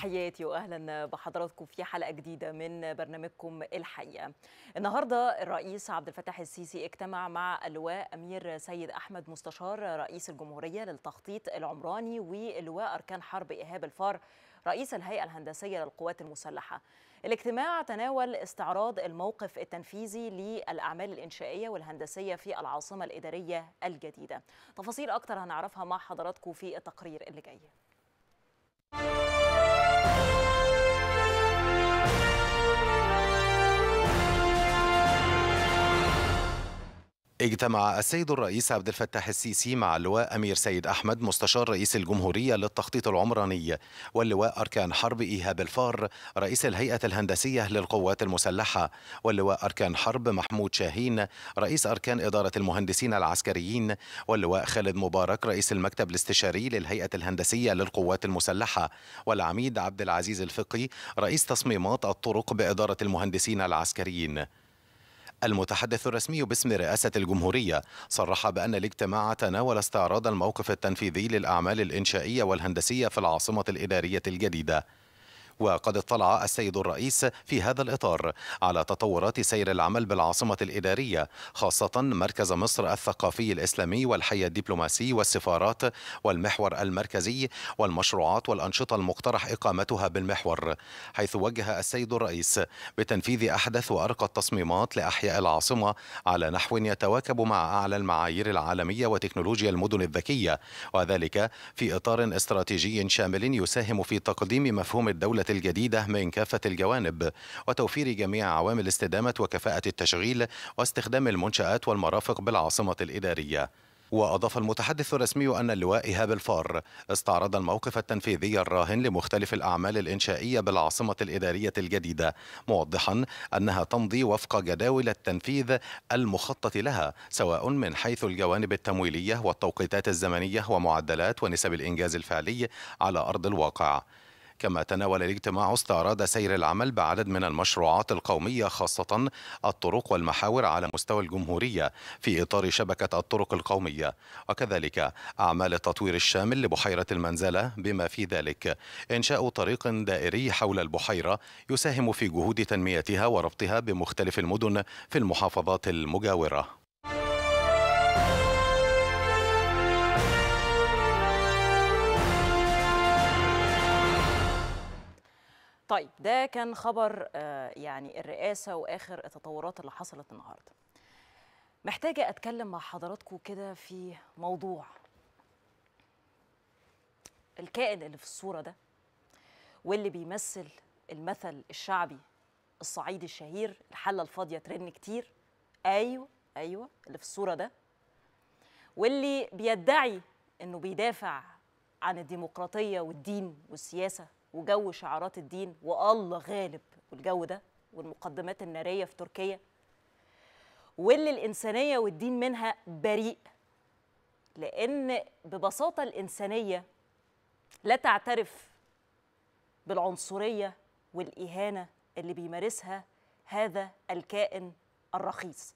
تحياتي واهلا بحضراتكم في حلقه جديده من برنامجكم الحقيقه. النهارده الرئيس عبد الفتاح السيسي اجتمع مع اللواء امير سيد احمد مستشار رئيس الجمهوريه للتخطيط العمراني واللواء اركان حرب ايهاب الفار رئيس الهيئه الهندسيه للقوات المسلحه. الاجتماع تناول استعراض الموقف التنفيذي للاعمال الانشائيه والهندسيه في العاصمه الاداريه الجديده. تفاصيل اكتر هنعرفها مع حضراتكم في التقرير اللي جاي. اجتمع السيد الرئيس عبد الفتاح السيسي مع اللواء أمير سيد أحمد مستشار رئيس الجمهورية للتخطيط العمراني واللواء أركان حرب إيهاب الفار رئيس الهيئة الهندسية للقوات المسلحة واللواء أركان حرب محمود شاهين رئيس أركان إدارة المهندسين العسكريين واللواء خالد مبارك رئيس المكتب الاستشاري للهيئة الهندسية للقوات المسلحة والعميد عبد العزيز الفقي رئيس تصميمات الطرق بإدارة المهندسين العسكريين المتحدث الرسمي باسم رئاسة الجمهورية صرح بأن الاجتماع تناول استعراض الموقف التنفيذي للأعمال الإنشائية والهندسية في العاصمة الإدارية الجديدة وقد اطلع السيد الرئيس في هذا الإطار على تطورات سير العمل بالعاصمة الإدارية خاصة مركز مصر الثقافي الإسلامي والحي الدبلوماسي والسفارات والمحور المركزي والمشروعات والأنشطة المقترح إقامتها بالمحور حيث وجه السيد الرئيس بتنفيذ أحدث وأرقى التصميمات لأحياء العاصمة على نحو يتواكب مع أعلى المعايير العالمية وتكنولوجيا المدن الذكية وذلك في إطار استراتيجي شامل يساهم في تقديم مفهوم الدولة الجديدة من كافة الجوانب وتوفير جميع عوامل استدامة وكفاءة التشغيل واستخدام المنشآت والمرافق بالعاصمة الإدارية وأضاف المتحدث الرسمي أن اللواء إيهاب الفار استعرض الموقف التنفيذي الراهن لمختلف الأعمال الإنشائية بالعاصمة الإدارية الجديدة موضحا أنها تمضي وفق جداول التنفيذ المخطط لها سواء من حيث الجوانب التمويلية والتوقيتات الزمنية ومعدلات ونسب الإنجاز الفعلي على أرض الواقع كما تناول الاجتماع استعراض سير العمل بعدد من المشروعات القومية خاصة الطرق والمحاور على مستوى الجمهورية في إطار شبكة الطرق القومية وكذلك أعمال التطوير الشامل لبحيرة المنزلة بما في ذلك إنشاء طريق دائري حول البحيرة يساهم في جهود تنميتها وربطها بمختلف المدن في المحافظات المجاورة طيب ده كان خبر آه، يعني الرئاسة وآخر التطورات اللي حصلت النهاردة محتاجة أتكلم مع حضراتكم كده في موضوع الكائن اللي في الصورة ده واللي بيمثل المثل الشعبي الصعيدي الشهير الحلة الفاضية ترن كتير أيوة أيوة اللي في الصورة ده واللي بيدعي إنه بيدافع عن الديمقراطية والدين والسياسة وجو شعارات الدين والله غالب والجو ده والمقدمات الناريه في تركيا واللي الانسانيه والدين منها بريء لان ببساطه الانسانيه لا تعترف بالعنصريه والاهانه اللي بيمارسها هذا الكائن الرخيص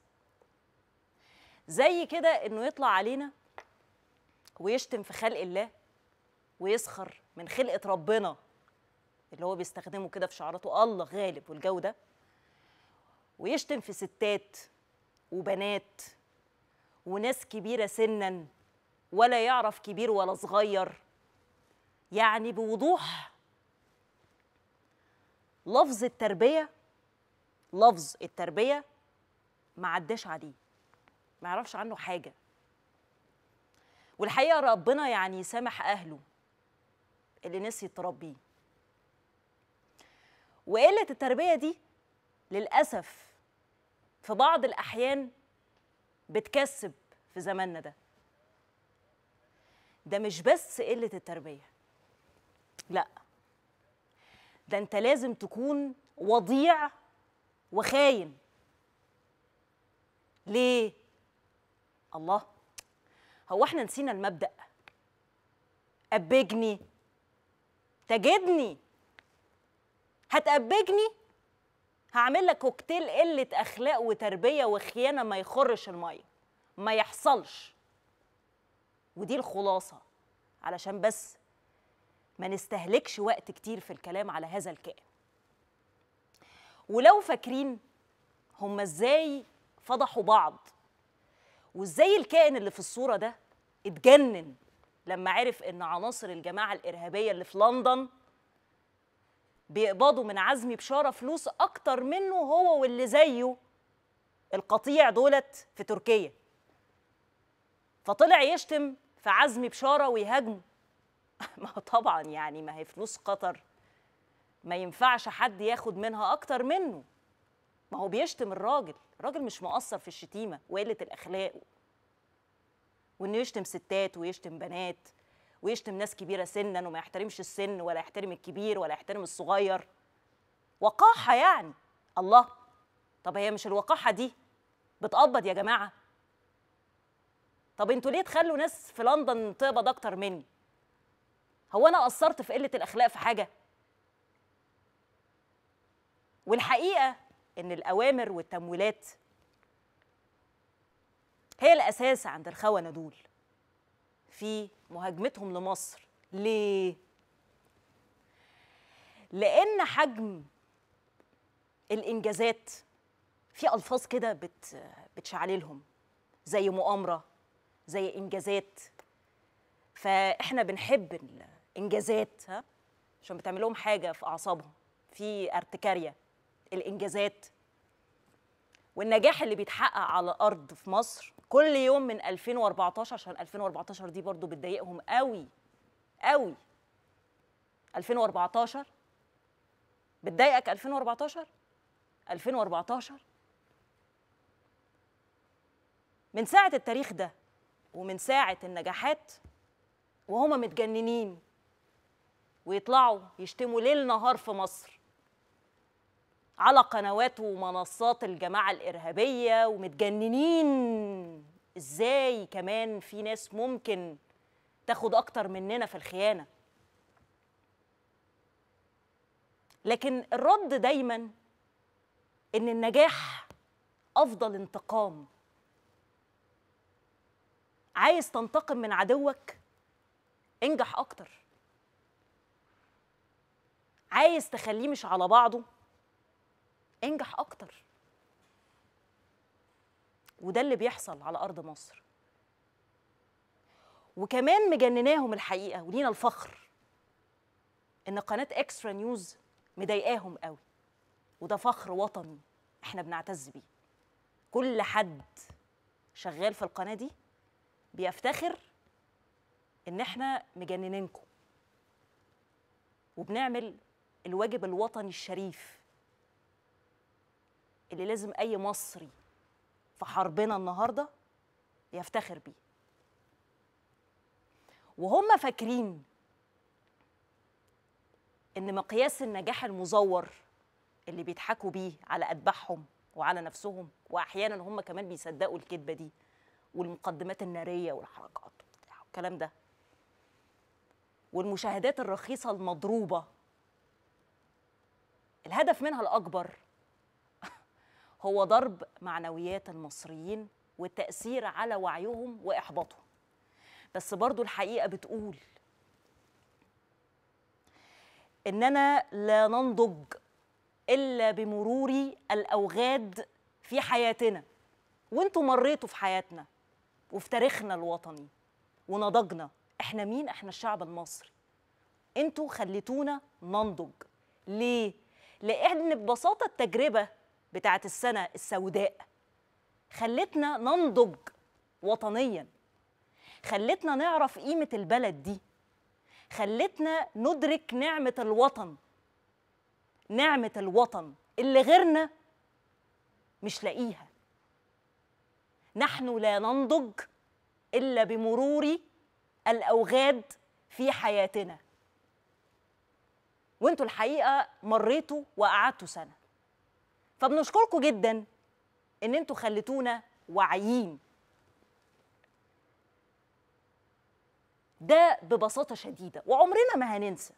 زي كده انه يطلع علينا ويشتم في خلق الله ويسخر من خلقه ربنا اللي هو بيستخدمه كده في شعاراته الله غالب والجو ده ويشتم في ستات وبنات وناس كبيرة سنا ولا يعرف كبير ولا صغير يعني بوضوح لفظ التربية لفظ التربية ما عداش عليه ما يعرفش عنه حاجة والحقيقة ربنا يعني يسامح أهله اللي نسي تربيه وقله التربيه دي للاسف في بعض الاحيان بتكسب في زماننا ده ده مش بس قله التربيه لا ده انت لازم تكون وضيع وخاين ليه الله هو احنا نسينا المبدا ابجني تجدني هتأبجني هعمل لك كوكتيل قلة أخلاق وتربية وخيانة ما يخرش المية ما يحصلش ودي الخلاصة علشان بس ما نستهلكش وقت كتير في الكلام على هذا الكائن ولو فاكرين هم ازاي فضحوا بعض وازاي الكائن اللي في الصوره ده اتجنن لما عرف ان عناصر الجماعه الارهابيه اللي في لندن بيقبضوا من عزمي بشاره فلوس اكتر منه هو واللي زيه القطيع دولت في تركيا فطلع يشتم في عزمي بشاره ويهاجمه ما هو طبعا يعني ما هي فلوس قطر ما ينفعش حد ياخد منها اكتر منه ما هو بيشتم الراجل الراجل مش مقصر في الشتيمه وقله الاخلاق وانه يشتم ستات ويشتم بنات ويشتم ناس كبيره سنا وما يحترمش السن ولا يحترم الكبير ولا يحترم الصغير وقاحه يعني الله طب هي مش الوقاحه دي بتقبض يا جماعه طب انتوا ليه تخلوا ناس في لندن تقبض اكتر مني هو انا قصرت في قله الاخلاق في حاجه والحقيقه ان الاوامر والتمويلات هي الاساس عند الخونه دول في مهاجمتهم لمصر ليه لان حجم الانجازات في الفاظ كده بت بتشعللهم زي مؤامره زي انجازات فاحنا بنحب الانجازات ها عشان بتعمل لهم حاجه في اعصابهم في ارتكاريا الانجازات والنجاح اللي بيتحقق على الارض في مصر كل يوم من 2014 عشان 2014 دي برضو بتضايقهم قوي قوي 2014 بتضايقك 2014 2014 من ساعة التاريخ ده ومن ساعة النجاحات وهما متجننين ويطلعوا يشتموا ليل نهار في مصر على قنوات ومنصات الجماعة الإرهابية ومتجننين إزاي كمان في ناس ممكن تاخد أكتر مننا في الخيانة لكن الرد دايما إن النجاح أفضل انتقام عايز تنتقم من عدوك انجح أكتر عايز تخليه مش على بعضه انجح اكتر وده اللي بيحصل على ارض مصر وكمان مجنناهم الحقيقه ولينا الفخر ان قناه اكسترا نيوز مضايقاهم قوي وده فخر وطني احنا بنعتز بيه كل حد شغال في القناه دي بيفتخر ان احنا مجننينكم وبنعمل الواجب الوطني الشريف اللي لازم اي مصري في حربنا النهارده يفتخر بيه وهم فاكرين ان مقياس النجاح المزور اللي بيضحكوا بيه على اتباعهم وعلى نفسهم واحيانا هم كمان بيصدقوا الكذبه دي والمقدمات الناريه والحركات والكلام ده والمشاهدات الرخيصه المضروبه الهدف منها الاكبر هو ضرب معنويات المصريين والتأثير على وعيهم وإحباطهم بس برضو الحقيقة بتقول إننا لا ننضج إلا بمرور الأوغاد في حياتنا وانتوا مريتوا في حياتنا وفي تاريخنا الوطني ونضجنا احنا مين احنا الشعب المصري انتوا خليتونا ننضج ليه لان ببساطه التجربه بتاعت السنة السوداء خلتنا ننضج وطنيا خلتنا نعرف قيمة البلد دي خلتنا ندرك نعمة الوطن نعمة الوطن اللي غيرنا مش لاقيها نحن لا ننضج إلا بمرور الأوغاد في حياتنا وانتوا الحقيقة مريتوا وقعدتوا سنة فبنشكركم جدا ان انتوا خليتونا واعيين ده ببساطة شديدة وعمرنا ما هننسى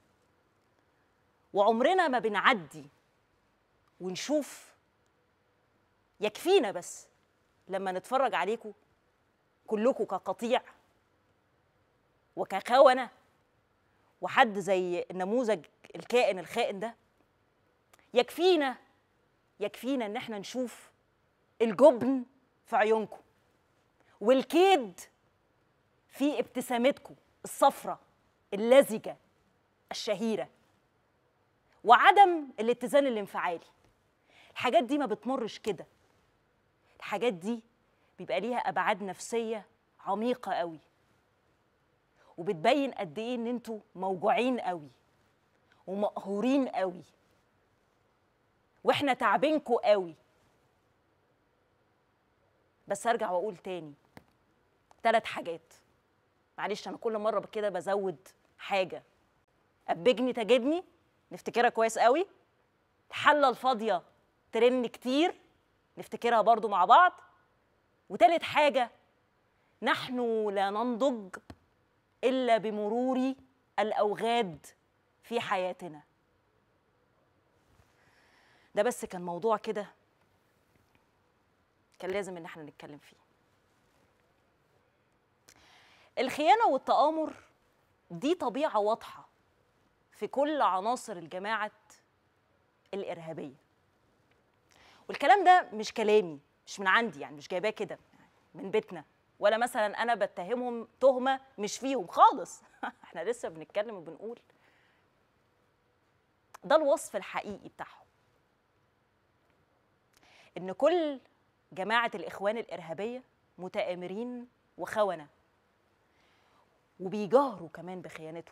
وعمرنا ما بنعدي ونشوف يكفينا بس لما نتفرج عليكم كلكم كقطيع وكخونة وحد زي النموذج الكائن الخائن ده يكفينا يكفينا ان احنا نشوف الجبن في عيونكم والكيد في ابتسامتكم الصفرة اللزجة الشهيرة وعدم الاتزان الانفعالي الحاجات دي ما بتمرش كده الحاجات دي بيبقى ليها ابعاد نفسيه عميقه قوي وبتبين قد ايه ان انتوا موجوعين قوي ومقهورين قوي واحنا تعبينكوا قوي بس ارجع واقول تاني ثلاث حاجات معلش انا كل مره كده بزود حاجه ابجني تجدني نفتكرها كويس قوي الحله الفاضيه ترن كتير نفتكرها برضو مع بعض وتالت حاجة نحن لا ننضج إلا بمرور الأوغاد في حياتنا ده بس كان موضوع كده كان لازم إن احنا نتكلم فيه الخيانة والتآمر دي طبيعة واضحة في كل عناصر الجماعة الإرهابية والكلام ده مش كلامي مش من عندي يعني مش جايباه كده من بيتنا ولا مثلا انا بتهمهم تهمه مش فيهم خالص احنا لسه بنتكلم وبنقول ده الوصف الحقيقي بتاعهم ان كل جماعه الاخوان الارهابيه متآمرين وخونه وبيجاهروا كمان بخيانتهم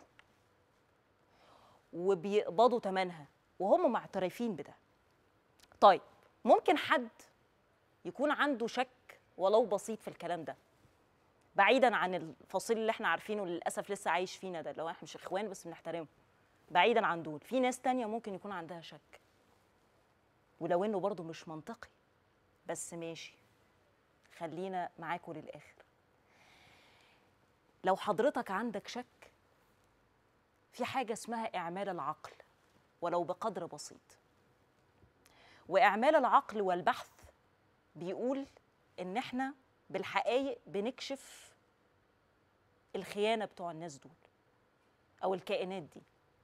وبيقبضوا ثمنها وهم معترفين بده طيب ممكن حد يكون عنده شك ولو بسيط في الكلام ده بعيدا عن الفصيل اللي احنا عارفينه للاسف لسه عايش فينا ده اللي هو احنا مش اخوان بس بنحترمه بعيدا عن دول في ناس تانية ممكن يكون عندها شك ولو انه برضه مش منطقي بس ماشي خلينا معاكم للاخر لو حضرتك عندك شك في حاجه اسمها اعمال العقل ولو بقدر بسيط واعمال العقل والبحث بيقول ان احنا بالحقائق بنكشف الخيانه بتوع الناس دول او الكائنات دي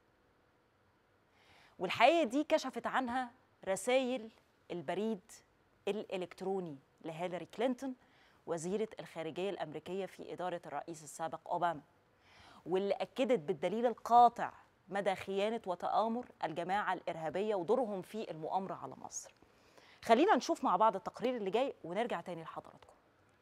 والحقيقه دي كشفت عنها رسائل البريد الالكتروني لهيلاري كلينتون وزيره الخارجيه الامريكيه في اداره الرئيس السابق اوباما واللي اكدت بالدليل القاطع مدى خيانه وتآمر الجماعه الارهابيه ودورهم في المؤامره على مصر. خلينا نشوف مع بعض التقرير اللي جاي ونرجع تاني لحضراتكم.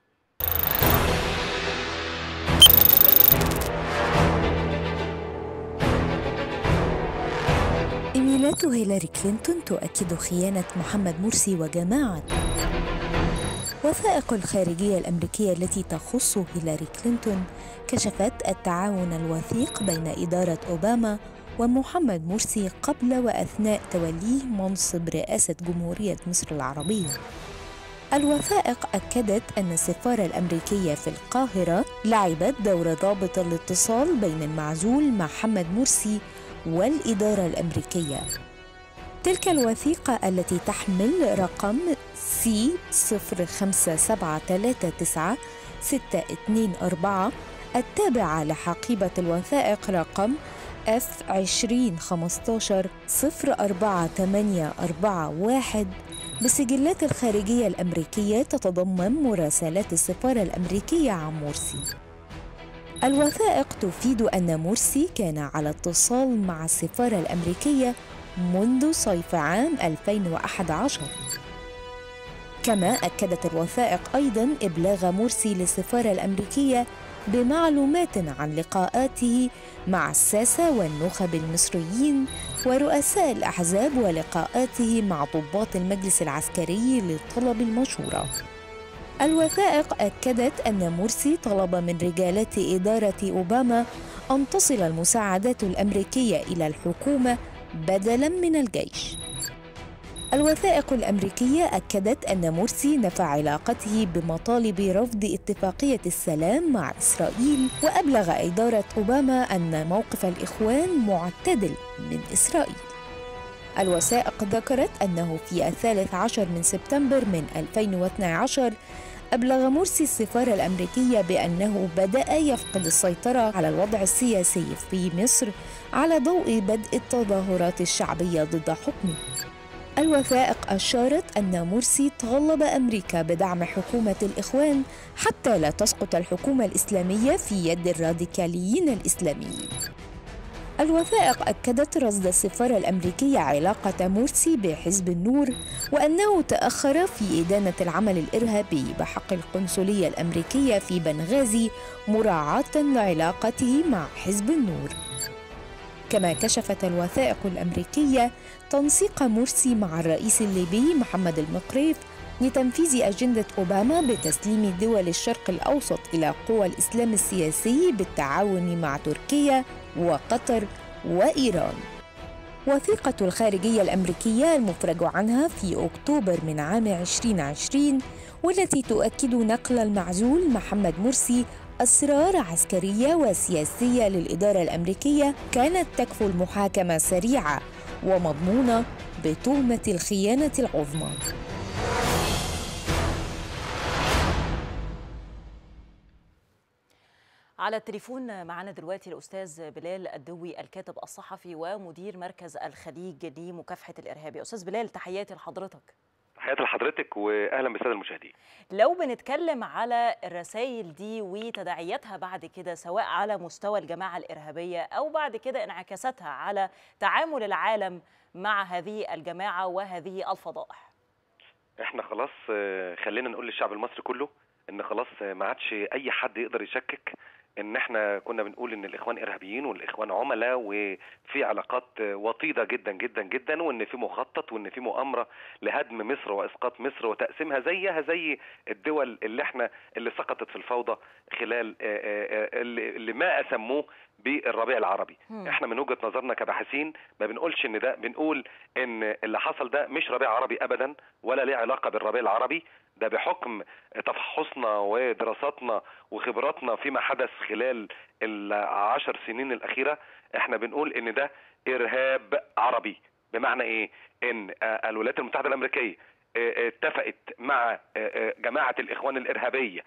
إيميلات هيلاري كلينتون تؤكد خيانة محمد مرسي وجماعته وثائق الخارجية الأمريكية التي تخص هيلاري كلينتون كشفت التعاون الوثيق بين إدارة أوباما ومحمد مرسي قبل وأثناء توليه منصب رئاسة جمهورية مصر العربية الوثائق أكدت أن السفارة الأمريكية في القاهرة لعبت دور ضابط الاتصال بين المعزول محمد مرسي والإدارة الأمريكية تلك الوثيقة التي تحمل رقم سي 05739 624 التابعة لحقيبة الوثائق رقم F 2015 04841 بسجلات الخارجية الأمريكية تتضمن مراسلات السفارة الأمريكية عن مرسي الوثائق تفيد أن مرسي كان على اتصال مع السفارة الأمريكية منذ صيف عام 2011 كما أكدت الوثائق أيضا إبلاغ مرسي للسفارة الأمريكية بمعلومات عن لقاءاته مع الساسة والنخب المصريين ورؤساء الأحزاب ولقاءاته مع ضباط المجلس العسكري لطلب المشورة الوثائق أكدت أن مرسي طلب من رجالات إدارة أوباما أن تصل المساعدات الأمريكية إلى الحكومة بدلاً من الجيش. الوثائق الأمريكية أكدت أن مرسي نفى علاقته بمطالب رفض اتفاقية السلام مع إسرائيل وأبلغ إدارة أوباما أن موقف الإخوان معتدل من إسرائيل. الوثائق ذكرت أنه في الثالث عشر من سبتمبر من 2012 أبلغ مرسي السفارة الأمريكية بأنه بدأ يفقد السيطرة على الوضع السياسي في مصر على ضوء بدء التظاهرات الشعبية ضد حكمه. الوثائق أشارت أن مرسي طالب أمريكا بدعم حكومة الإخوان حتى لا تسقط الحكومة الإسلامية في يد الراديكاليين الإسلاميين. الوثائق أكدت رصد السفارة الأمريكية علاقة مرسي بحزب النور وأنه تأخر في إدانة العمل الإرهابي بحق القنصلية الأمريكية في بنغازي مراعاة لعلاقته مع حزب النور. كما كشفت الوثائق الأمريكية تنسيق مرسي مع الرئيس الليبي محمد المقريف لتنفيذ أجندة أوباما بتسليم دول الشرق الأوسط إلى قوى الإسلام السياسي بالتعاون مع تركيا وقطر وإيران. وثيقة الخارجية الأمريكية المفرج عنها في أكتوبر من عام 2020 والتي تؤكد نقل المعزول محمد مرسي أسرار عسكرية وسياسية للإدارة الأمريكية كانت تكفو المحاكمة سريعة ومضمونة بتهمة الخيانة العظمى. على التليفون معنا دلوقتي الأستاذ بلال الدوي الكاتب الصحفي ومدير مركز الخليج لمكافحة الإرهاب أستاذ بلال تحياتي لحضرتك تحياتي لحضرتك واهلا بالساده المشاهدين. لو بنتكلم على الرسائل دي وتداعياتها بعد كده سواء على مستوى الجماعه الارهابيه او بعد كده انعكاساتها على تعامل العالم مع هذه الجماعه وهذه الفضائح. احنا خلاص خلينا نقول للشعب المصري كله ان خلاص ما عادش اي حد يقدر يشكك ان احنا كنا بنقول ان الاخوان ارهابيين والاخوان عملاء وفي علاقات وطيده جدا جدا جدا وان في مخطط وان في مؤامره لهدم مصر واسقاط مصر وتقسيمها زيها زي الدول اللي احنا اللي سقطت في الفوضى خلال اللي ما اسموه بالربيع العربي م. احنا من وجهه نظرنا كباحثين ما بنقولش ان ده بنقول ان اللي حصل ده مش ربيع عربي ابدا ولا ليه علاقه بالربيع العربي ده بحكم تفحصنا ودراساتنا وخبراتنا فيما حدث خلال العشر سنين الأخيرة احنا بنقول ان ده إرهاب عربي بمعنى ايه ان الولايات المتحدة الأمريكية اتفقت مع جماعة الإخوان الإرهابية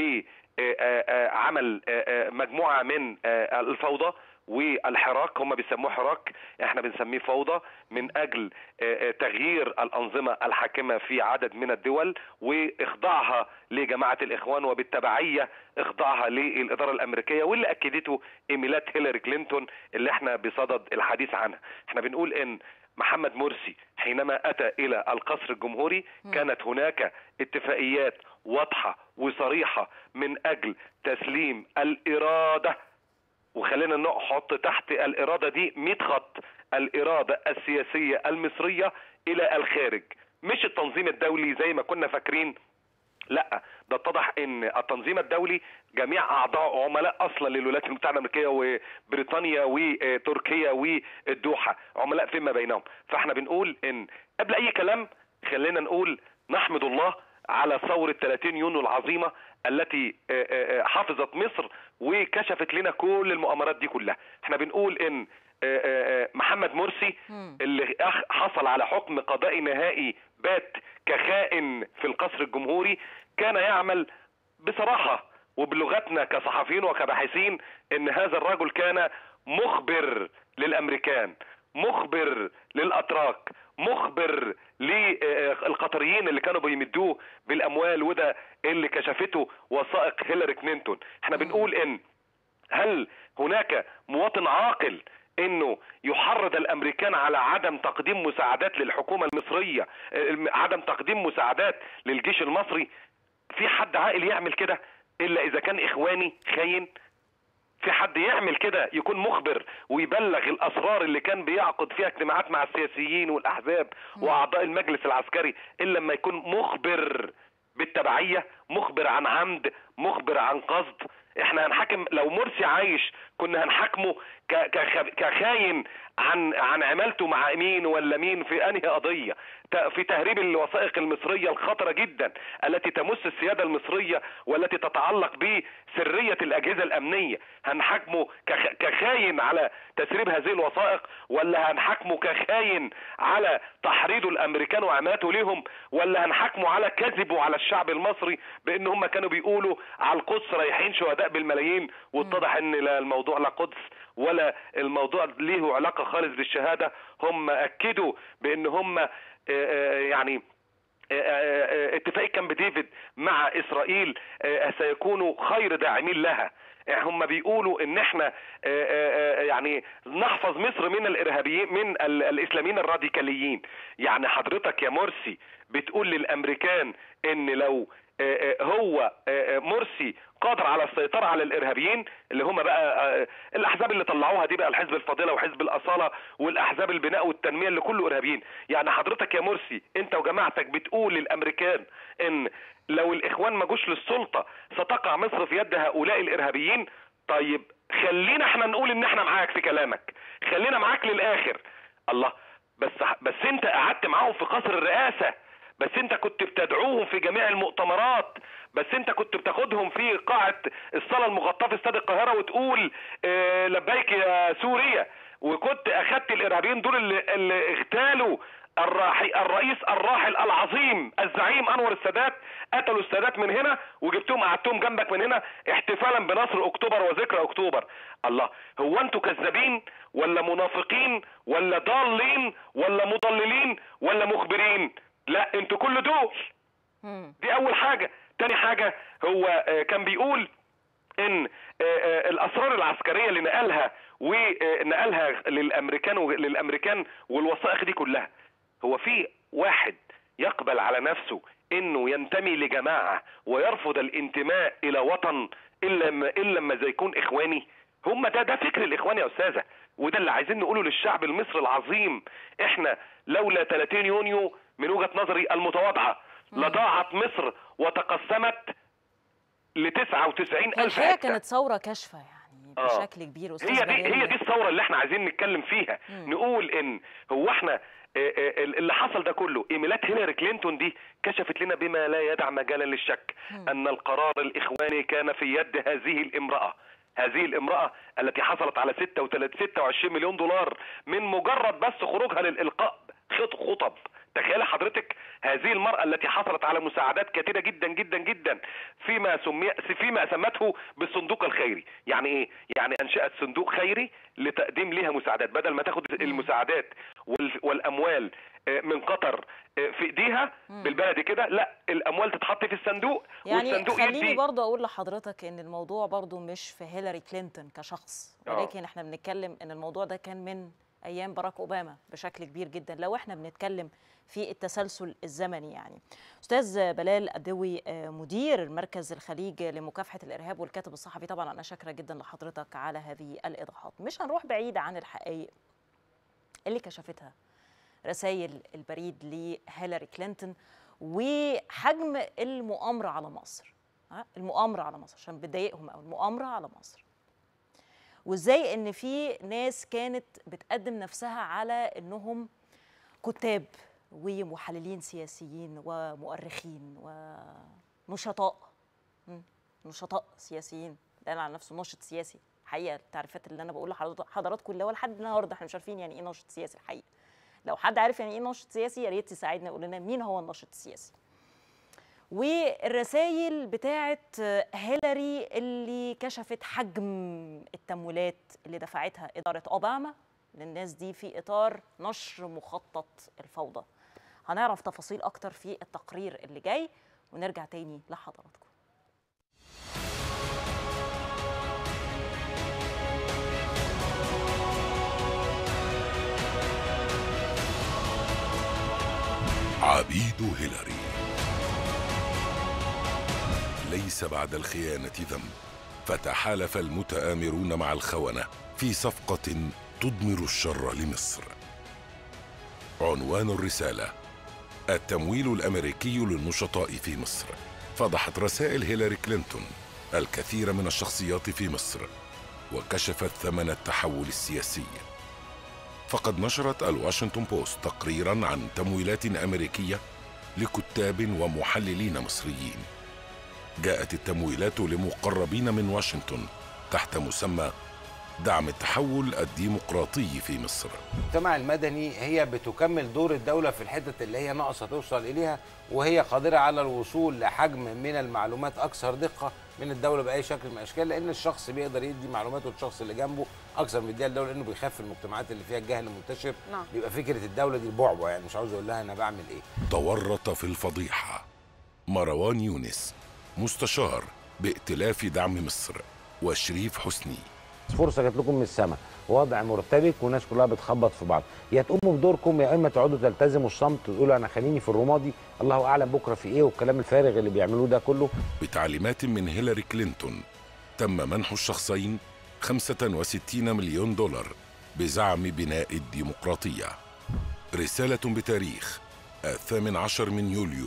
بعمل مجموعة من الفوضى والحراك هم بيسموه حراك احنا بنسميه فوضى من اجل تغيير الانظمه الحاكمه في عدد من الدول واخضاعها لجماعه الاخوان وبالتبعيه اخضاعها للاداره الامريكيه واللي اكدته ايميلات هيلاري كلينتون اللي احنا بصدد الحديث عنها احنا بنقول ان محمد مرسي حينما اتى الى القصر الجمهوري كانت هناك اتفاقيات واضحه وصريحه من اجل تسليم الاراده وخلينا نحط تحت الإرادة دي 100 خط الإرادة السياسية المصرية إلى الخارج مش التنظيم الدولي زي ما كنا فاكرين لا ده اتضح ان التنظيم الدولي جميع اعضاء عملاء اصلا للولايات المتحده الامريكيه وبريطانيا وتركيا والدوحه عملاء فيما بينهم فاحنا بنقول ان قبل اي كلام خلينا نقول نحمد الله على ثورة 30 يونيو العظيمة التي حافظت مصر وكشفت لنا كل المؤامرات دي كلها احنا بنقول ان محمد مرسي اللي حصل على حكم قضائي نهائي بات كخائن في القصر الجمهوري كان يعمل بصراحة وبلغتنا كصحفيين وكباحثين ان هذا الرجل كان مخبر للامريكان مخبر للاتراك مخبر للقطريين اللي كانوا بيمدوه بالاموال وده اللي كشفته وثائق هيلاري كلينتون احنا بنقول ان هل هناك مواطن عاقل انه يحرض الامريكان على عدم تقديم مساعدات للحكومه المصريه عدم تقديم مساعدات للجيش المصري في حد عاقل يعمل كده الا اذا كان اخواني خاين في حد يعمل كده يكون مخبر ويبلغ الاسرار اللي كان بيعقد فيها اجتماعات مع السياسيين والاحزاب واعضاء المجلس العسكري الا لما يكون مخبر بالتبعيه مخبر عن عمد مخبر عن قصد احنا هنحاكم لو مرسي عايش كنا هنحاكمه ك- كخ- كخاين عن عن عمالته مع مين ولا مين في انهي قضيه ت- في تهريب الوثائق المصريه الخطره جدا التي تمس السياده المصريه والتي تتعلق بسريه الاجهزه الامنيه هنحاكمه كخ- كخاين على تسريب هذه الوثائق ولا هنحاكمه كخاين على تحريض الامريكان وعماته لهم ولا هنحاكمه على كذبه على الشعب المصري بان هم كانوا بيقولوا على القدس رايحين شهداء بالملايين واتضح ان لا الموضوع لا قدس ولا الموضوع ليه علاقه خالص بالشهاده هم اكدوا بان هم آه، آه، يعني آه، آه، آه، اتفاق كامب ديفيد مع اسرائيل آه، سيكونوا خير داعمين لها هم بيقولوا ان احنا آه، آه، آه، يعني نحفظ مصر من الارهابيين من ال- الاسلاميين الراديكاليين يعني حضرتك يا مرسي بتقول للامريكان ان لو آه، آه، هو آه، آه، مرسي قادر على السيطره على الارهابيين اللي هم بقى آه، الاحزاب اللي طلعوها دي بقى الحزب الفاضله وحزب الاصاله والاحزاب البناء والتنميه اللي كله ارهابيين يعني حضرتك يا مرسي انت وجماعتك بتقول للامريكان ان لو الاخوان ما جوش للسلطه ستقع مصر في يد هؤلاء الارهابيين طيب خلينا احنا نقول ان احنا معاك في كلامك خلينا معاك للاخر الله بس بس انت قعدت معاهم في قصر الرئاسه بس انت كنت بتدعوهم في جميع المؤتمرات بس انت كنت بتاخدهم في قاعه الصاله المغطاه في استاد القاهره وتقول اه لبيك يا سوريا وكنت اخدت الارهابيين دول اللي, اللي اغتالوا الراحي الرئيس الراحل العظيم الزعيم انور السادات قتلوا السادات من هنا وجبتهم قعدتهم جنبك من هنا احتفالا بنصر اكتوبر وذكرى اكتوبر الله هو انتوا كذابين ولا منافقين ولا ضالين ولا مضللين ولا مخبرين لا انتوا كل دول مم. دي اول حاجه تاني حاجه هو آه، كان بيقول ان آه، آه، الاسرار العسكريه اللي نقلها ونقلها للامريكان للامريكان والوثائق دي كلها هو في واحد يقبل على نفسه انه ينتمي لجماعه ويرفض الانتماء الى وطن الا لما الا لما زي يكون اخواني هم ده ده فكر الاخوان يا استاذه وده اللي عايزين نقوله للشعب المصري العظيم احنا لولا 30 يونيو من وجهه نظري المتواضعه لضاعت مصر وتقسمت ل 99 الف الحقيقه حته كانت ثوره كاشفه يعني آه. بشكل كبير استاذ هي دي بلال. هي دي الثوره اللي احنا عايزين نتكلم فيها مم. نقول ان هو احنا آه، آه، اللي حصل ده كله ايميلات هيلاري كلينتون دي كشفت لنا بما لا يدع مجالا للشك مم. ان القرار الاخواني كان في يد هذه الامراه هذه الامرأة التي حصلت على 26 مليون دولار من مجرد بس خروجها للإلقاء خط خطب تخيل حضرتك هذه المرأة التي حصلت على مساعدات كثيرة جدا جدا جدا فيما سمي فيما سمته بالصندوق الخيري يعني ايه يعني انشأت صندوق خيري لتقديم لها مساعدات بدل ما تاخد المساعدات وال- والاموال آه، من قطر آه، في ايديها بالبلدي كده لا الاموال تتحط في الصندوق يعني والصندوق خليني يدي برضه اقول لحضرتك ان الموضوع برضه مش في هيلاري كلينتون كشخص آه. ولكن احنا بنتكلم ان الموضوع ده كان من ايام باراك اوباما بشكل كبير جدا لو احنا بنتكلم في التسلسل الزمني يعني استاذ بلال الدوي آه، مدير مركز الخليج لمكافحه الارهاب والكاتب الصحفي طبعا انا شاكره جدا لحضرتك على هذه الايضاحات مش هنروح بعيد عن الحقائق اللي كشفتها رسائل البريد لهيلاري كلينتون وحجم المؤامرة على مصر ها؟ المؤامرة على مصر عشان بتضايقهم أو المؤامرة على مصر وازاي ان في ناس كانت بتقدم نفسها على انهم كتاب ومحللين سياسيين ومؤرخين ونشطاء مم. نشطاء سياسيين ده على نفسه ناشط سياسي حقيقه التعريفات اللي انا بقول لحضراتكم اللي هو لحد النهارده احنا مش عارفين يعني ايه ناشط سياسي الحقيقه لو حد عارف يعني ايه ناشط سياسي يا ريت تساعدنا يقول لنا مين هو الناشط السياسي والرسائل بتاعت هيلاري اللي كشفت حجم التمويلات اللي دفعتها إدارة أوباما للناس دي في إطار نشر مخطط الفوضى هنعرف تفاصيل أكتر في التقرير اللي جاي ونرجع تاني لحضراتكم عبيد هيلاري ليس بعد الخيانة ذنب فتحالف المتآمرون مع الخونة في صفقة تضمر الشر لمصر عنوان الرسالة التمويل الأمريكي للنشطاء في مصر فضحت رسائل هيلاري كلينتون الكثير من الشخصيات في مصر وكشفت ثمن التحول السياسي فقد نشرت الواشنطن بوست تقريرا عن تمويلات امريكيه لكتاب ومحللين مصريين جاءت التمويلات لمقربين من واشنطن تحت مسمى دعم التحول الديمقراطي في مصر المجتمع المدني هي بتكمل دور الدولة في الحتة اللي هي ناقصة توصل إليها وهي قادرة على الوصول لحجم من المعلومات أكثر دقة من الدولة بأي شكل من الأشكال لأن الشخص بيقدر يدي معلوماته للشخص اللي جنبه أكثر من يديها للدولة لأنه بيخاف المجتمعات اللي فيها الجهل منتشر نعم. بيبقى فكرة الدولة دي البعبع يعني مش عاوز أقول لها أنا بعمل إيه تورط في الفضيحه مروان يونس مستشار بائتلاف دعم مصر وشريف حسني فرصه جات لكم من السماء وضع مرتبك والناس كلها بتخبط في بعض يا تقوموا بدوركم يا اما تقعدوا تلتزموا الصمت وتقولوا انا خليني في الرمادي الله اعلم بكره في ايه والكلام الفارغ اللي بيعملوه ده كله بتعليمات من هيلاري كلينتون تم منح الشخصين 65 مليون دولار بزعم بناء الديمقراطية رسالة بتاريخ الثامن عشر من يوليو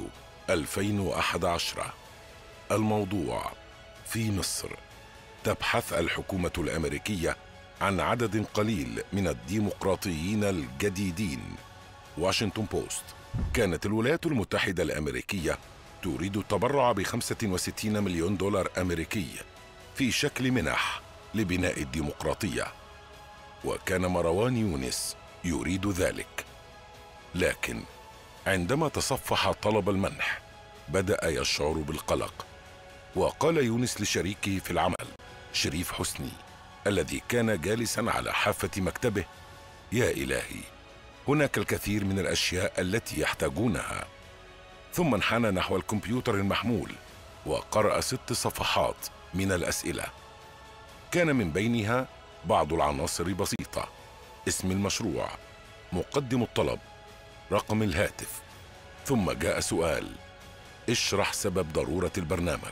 2011 الموضوع في مصر تبحث الحكومة الأمريكية عن عدد قليل من الديمقراطيين الجديدين واشنطن بوست كانت الولايات المتحدة الأمريكية تريد التبرع ب 65 مليون دولار أمريكي في شكل منح لبناء الديمقراطية وكان مروان يونس يريد ذلك لكن عندما تصفح طلب المنح بدأ يشعر بالقلق وقال يونس لشريكه في العمل شريف حسني الذي كان جالسا على حافة مكتبه يا إلهي هناك الكثير من الأشياء التي يحتاجونها ثم انحنى نحو الكمبيوتر المحمول وقرأ ست صفحات من الأسئلة كان من بينها بعض العناصر بسيطة اسم المشروع مقدم الطلب رقم الهاتف ثم جاء سؤال اشرح سبب ضرورة البرنامج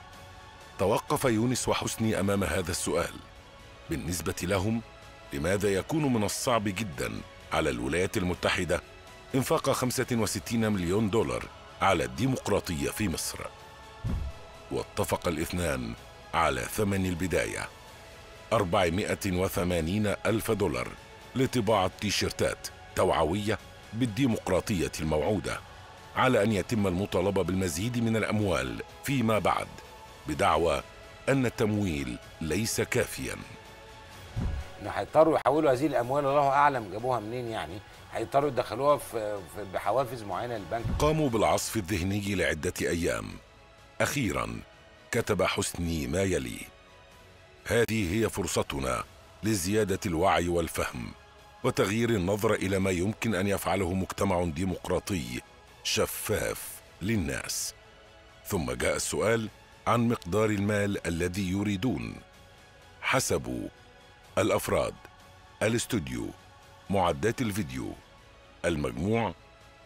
توقف يونس وحسني أمام هذا السؤال بالنسبة لهم لماذا يكون من الصعب جدا على الولايات المتحدة إنفاق 65 مليون دولار على الديمقراطية في مصر واتفق الاثنان على ثمن البداية 480 ألف دولار لطباعة تيشيرتات توعوية بالديمقراطية الموعودة على أن يتم المطالبة بالمزيد من الأموال فيما بعد بدعوى أن التمويل ليس كافياً إنه هيضطروا يحولوا هذه الاموال الله اعلم جابوها منين يعني هيضطروا يدخلوها في في- بحوافز معينه للبنك قاموا بالعصف الذهني لعدة أيام أخيرا كتب حسني ما يلي هذه هي فرصتنا لزيادة الوعي والفهم وتغيير النظرة إلى ما يمكن أن يفعله مجتمع ديمقراطي شفاف للناس ثم جاء السؤال عن مقدار المال الذي يريدون حسبوا الأفراد الاستوديو معدات الفيديو المجموع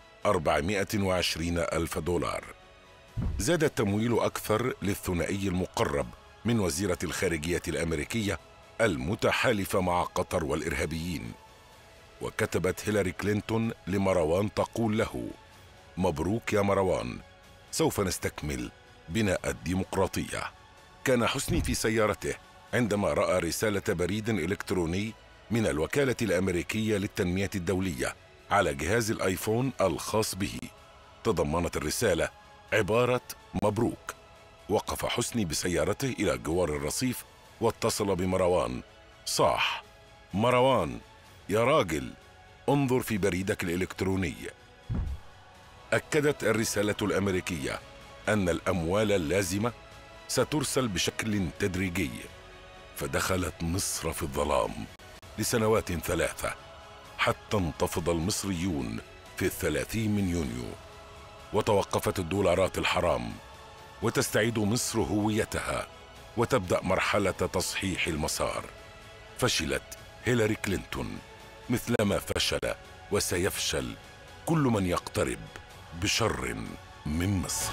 420 ألف دولار زاد التمويل أكثر للثنائي المقرب من وزيرة الخارجية الأمريكية المتحالفة مع قطر والإرهابيين وكتبت هيلاري كلينتون لمروان تقول له مبروك يا مروان سوف نستكمل بناء الديمقراطية كان حسني في سيارته عندما رأى رسالة بريد إلكتروني من الوكالة الأمريكية للتنمية الدولية على جهاز الآيفون الخاص به تضمنت الرسالة عبارة مبروك وقف حسني بسيارته إلى جوار الرصيف واتصل بمروان صاح مروان يا راجل انظر في بريدك الإلكتروني أكدت الرسالة الأمريكية أن الأموال اللازمة سترسل بشكل تدريجي فدخلت مصر في الظلام لسنوات ثلاثة حتى انتفض المصريون في الثلاثين من يونيو وتوقفت الدولارات الحرام وتستعيد مصر هويتها وتبدأ مرحلة تصحيح المسار فشلت هيلاري كلينتون مثلما فشل وسيفشل كل من يقترب بشر من مصر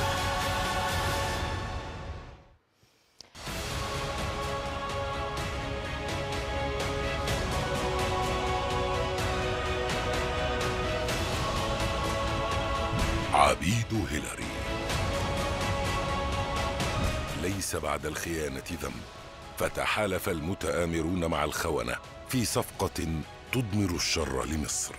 عبيد هيلاري ليس بعد الخيانة ذنب فتحالف المتآمرون مع الخونة في صفقة تضمر الشر لمصر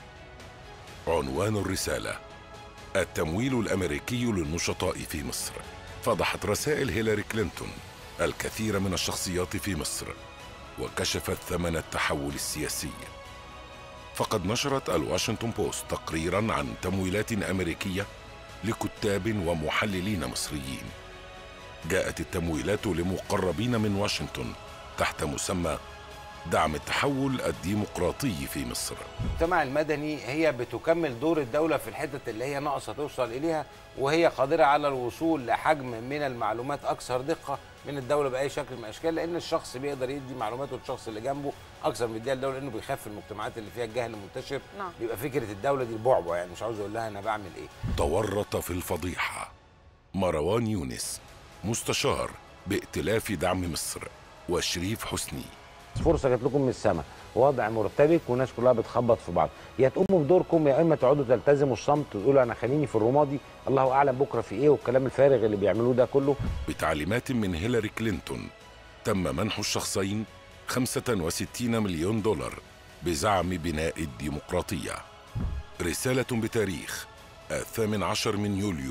عنوان الرسالة التمويل الأمريكي للنشطاء في مصر فضحت رسائل هيلاري كلينتون الكثير من الشخصيات في مصر وكشفت ثمن التحول السياسي فقد نشرت الواشنطن بوست تقريرا عن تمويلات أمريكية لكتاب ومحللين مصريين جاءت التمويلات لمقربين من واشنطن تحت مسمى دعم التحول الديمقراطي في مصر المجتمع المدني هي بتكمل دور الدولة في الحتة اللي هي ناقصة توصل إليها وهي قادرة على الوصول لحجم من المعلومات أكثر دقة من الدولة بأي شكل من الأشكال لأن الشخص بيقدر يدي معلوماته للشخص اللي جنبه أكثر من يديها الدولة لأنه بيخاف المجتمعات اللي فيها الجهل منتشر نعم. بيبقى فكرة الدولة دي البعبع يعني مش عاوز أقول لها أنا بعمل إيه تورط في الفضيحة مروان يونس مستشار بائتلاف دعم مصر وشريف حسني فرصه جات لكم من السماء وضع مرتبك والناس كلها بتخبط في بعض يا تقوموا بدوركم يا اما تقعدوا تلتزموا الصمت وتقولوا انا خليني في الرمادي الله اعلم بكره في ايه والكلام الفارغ اللي بيعملوه ده كله بتعليمات من هيلاري كلينتون تم منح الشخصين 65 مليون دولار بزعم بناء الديمقراطية رسالة بتاريخ الثامن عشر من يوليو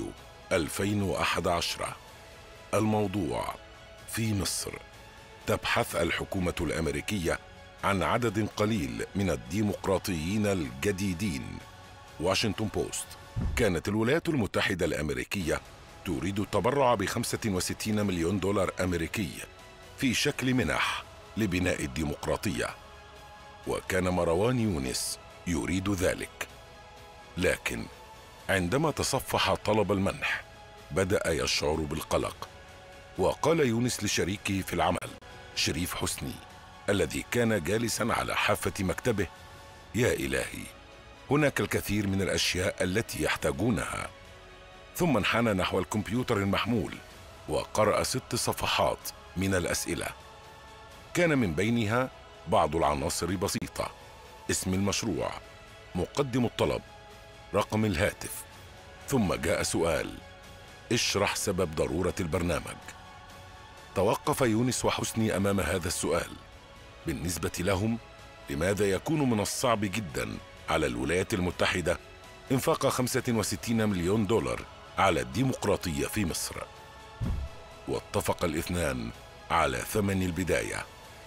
2011 الموضوع في مصر تبحث الحكومة الأمريكية عن عدد قليل من الديمقراطيين الجديدين واشنطن بوست كانت الولايات المتحدة الأمريكية تريد التبرع ب 65 مليون دولار أمريكي في شكل منح لبناء الديمقراطية وكان مروان يونس يريد ذلك لكن عندما تصفح طلب المنح بدأ يشعر بالقلق وقال يونس لشريكه في العمل شريف حسني الذي كان جالسا على حافة مكتبه يا إلهي هناك الكثير من الأشياء التي يحتاجونها ثم انحنى نحو الكمبيوتر المحمول وقرأ ست صفحات من الأسئلة كان من بينها بعض العناصر بسيطة اسم المشروع مقدم الطلب رقم الهاتف ثم جاء سؤال اشرح سبب ضرورة البرنامج توقف يونس وحسني امام هذا السؤال بالنسبه لهم لماذا يكون من الصعب جدا على الولايات المتحده انفاق 65 مليون دولار على الديمقراطيه في مصر واتفق الاثنان على ثمن البدايه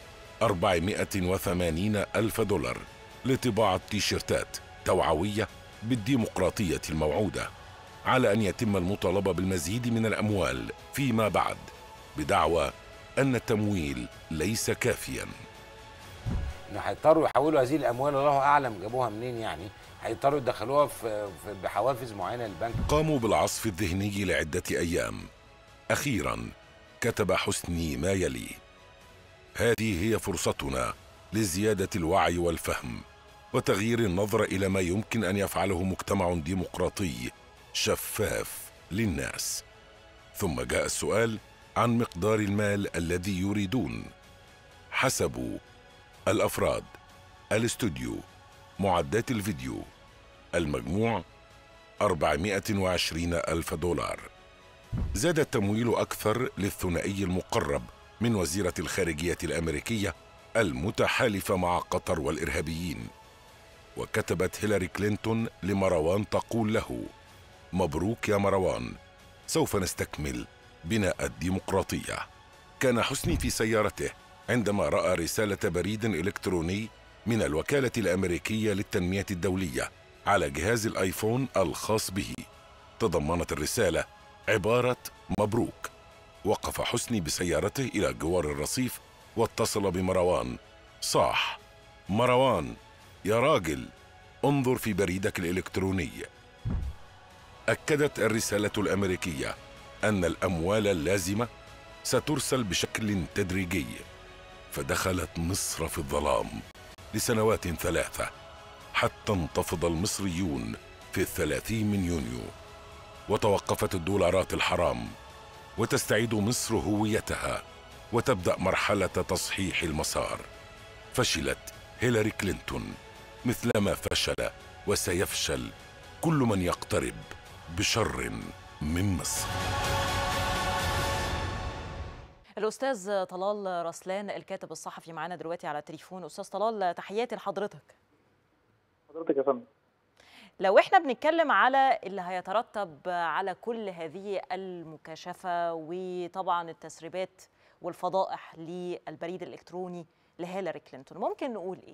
480 ألف دولار لطباعة تيشيرتات توعوية بالديمقراطية الموعودة على أن يتم المطالبة بالمزيد من الأموال فيما بعد بدعوى أن التمويل ليس كافيا انه هيضطروا يحولوا هذه الاموال الله اعلم جابوها منين يعني هيضطروا يدخلوها في, في بحوافز معينه للبنك قاموا بالعصف الذهني لعدة أيام أخيرا كتب حسني ما يلي هذه هي فرصتنا لزيادة الوعي والفهم وتغيير النظرة إلى ما يمكن أن يفعله مجتمع ديمقراطي شفاف للناس ثم جاء السؤال عن مقدار المال الذي يريدون حسبوا الأفراد الاستوديو معدات الفيديو المجموع 420 ألف دولار زاد التمويل أكثر للثنائي المقرب من وزيرة الخارجية الأمريكية المتحالفة مع قطر والإرهابيين وكتبت هيلاري كلينتون لمروان تقول له مبروك يا مروان سوف نستكمل بناء الديمقراطية كان حسني في سيارته عندما رأى رسالة بريد إلكتروني من الوكالة الأمريكية للتنمية الدولية على جهاز الآيفون الخاص به تضمنت الرسالة عبارة مبروك وقف حسني بسيارته إلى جوار الرصيف واتصل بمروان صاح مروان يا راجل انظر في بريدك الإلكتروني أكدت الرسالة الأمريكية أن الأموال اللازمة سترسل بشكل تدريجي فدخلت مصر في الظلام لسنوات ثلاثة حتى انتفض المصريون في الثلاثين من يونيو وتوقفت الدولارات الحرام وتستعيد مصر هويتها وتبدأ مرحلة تصحيح المسار فشلت هيلاري كلينتون مثلما فشل وسيفشل كل من يقترب بشر من مصر الأستاذ طلال رسلان الكاتب الصحفي معانا دلوقتي على التليفون أستاذ طلال تحياتي لحضرتك حضرتك يا فندم لو احنا بنتكلم على اللي هيترتب على كل هذه المكاشفة وطبعا التسريبات والفضائح للبريد الإلكتروني لهيلاري كلينتون ممكن نقول إيه؟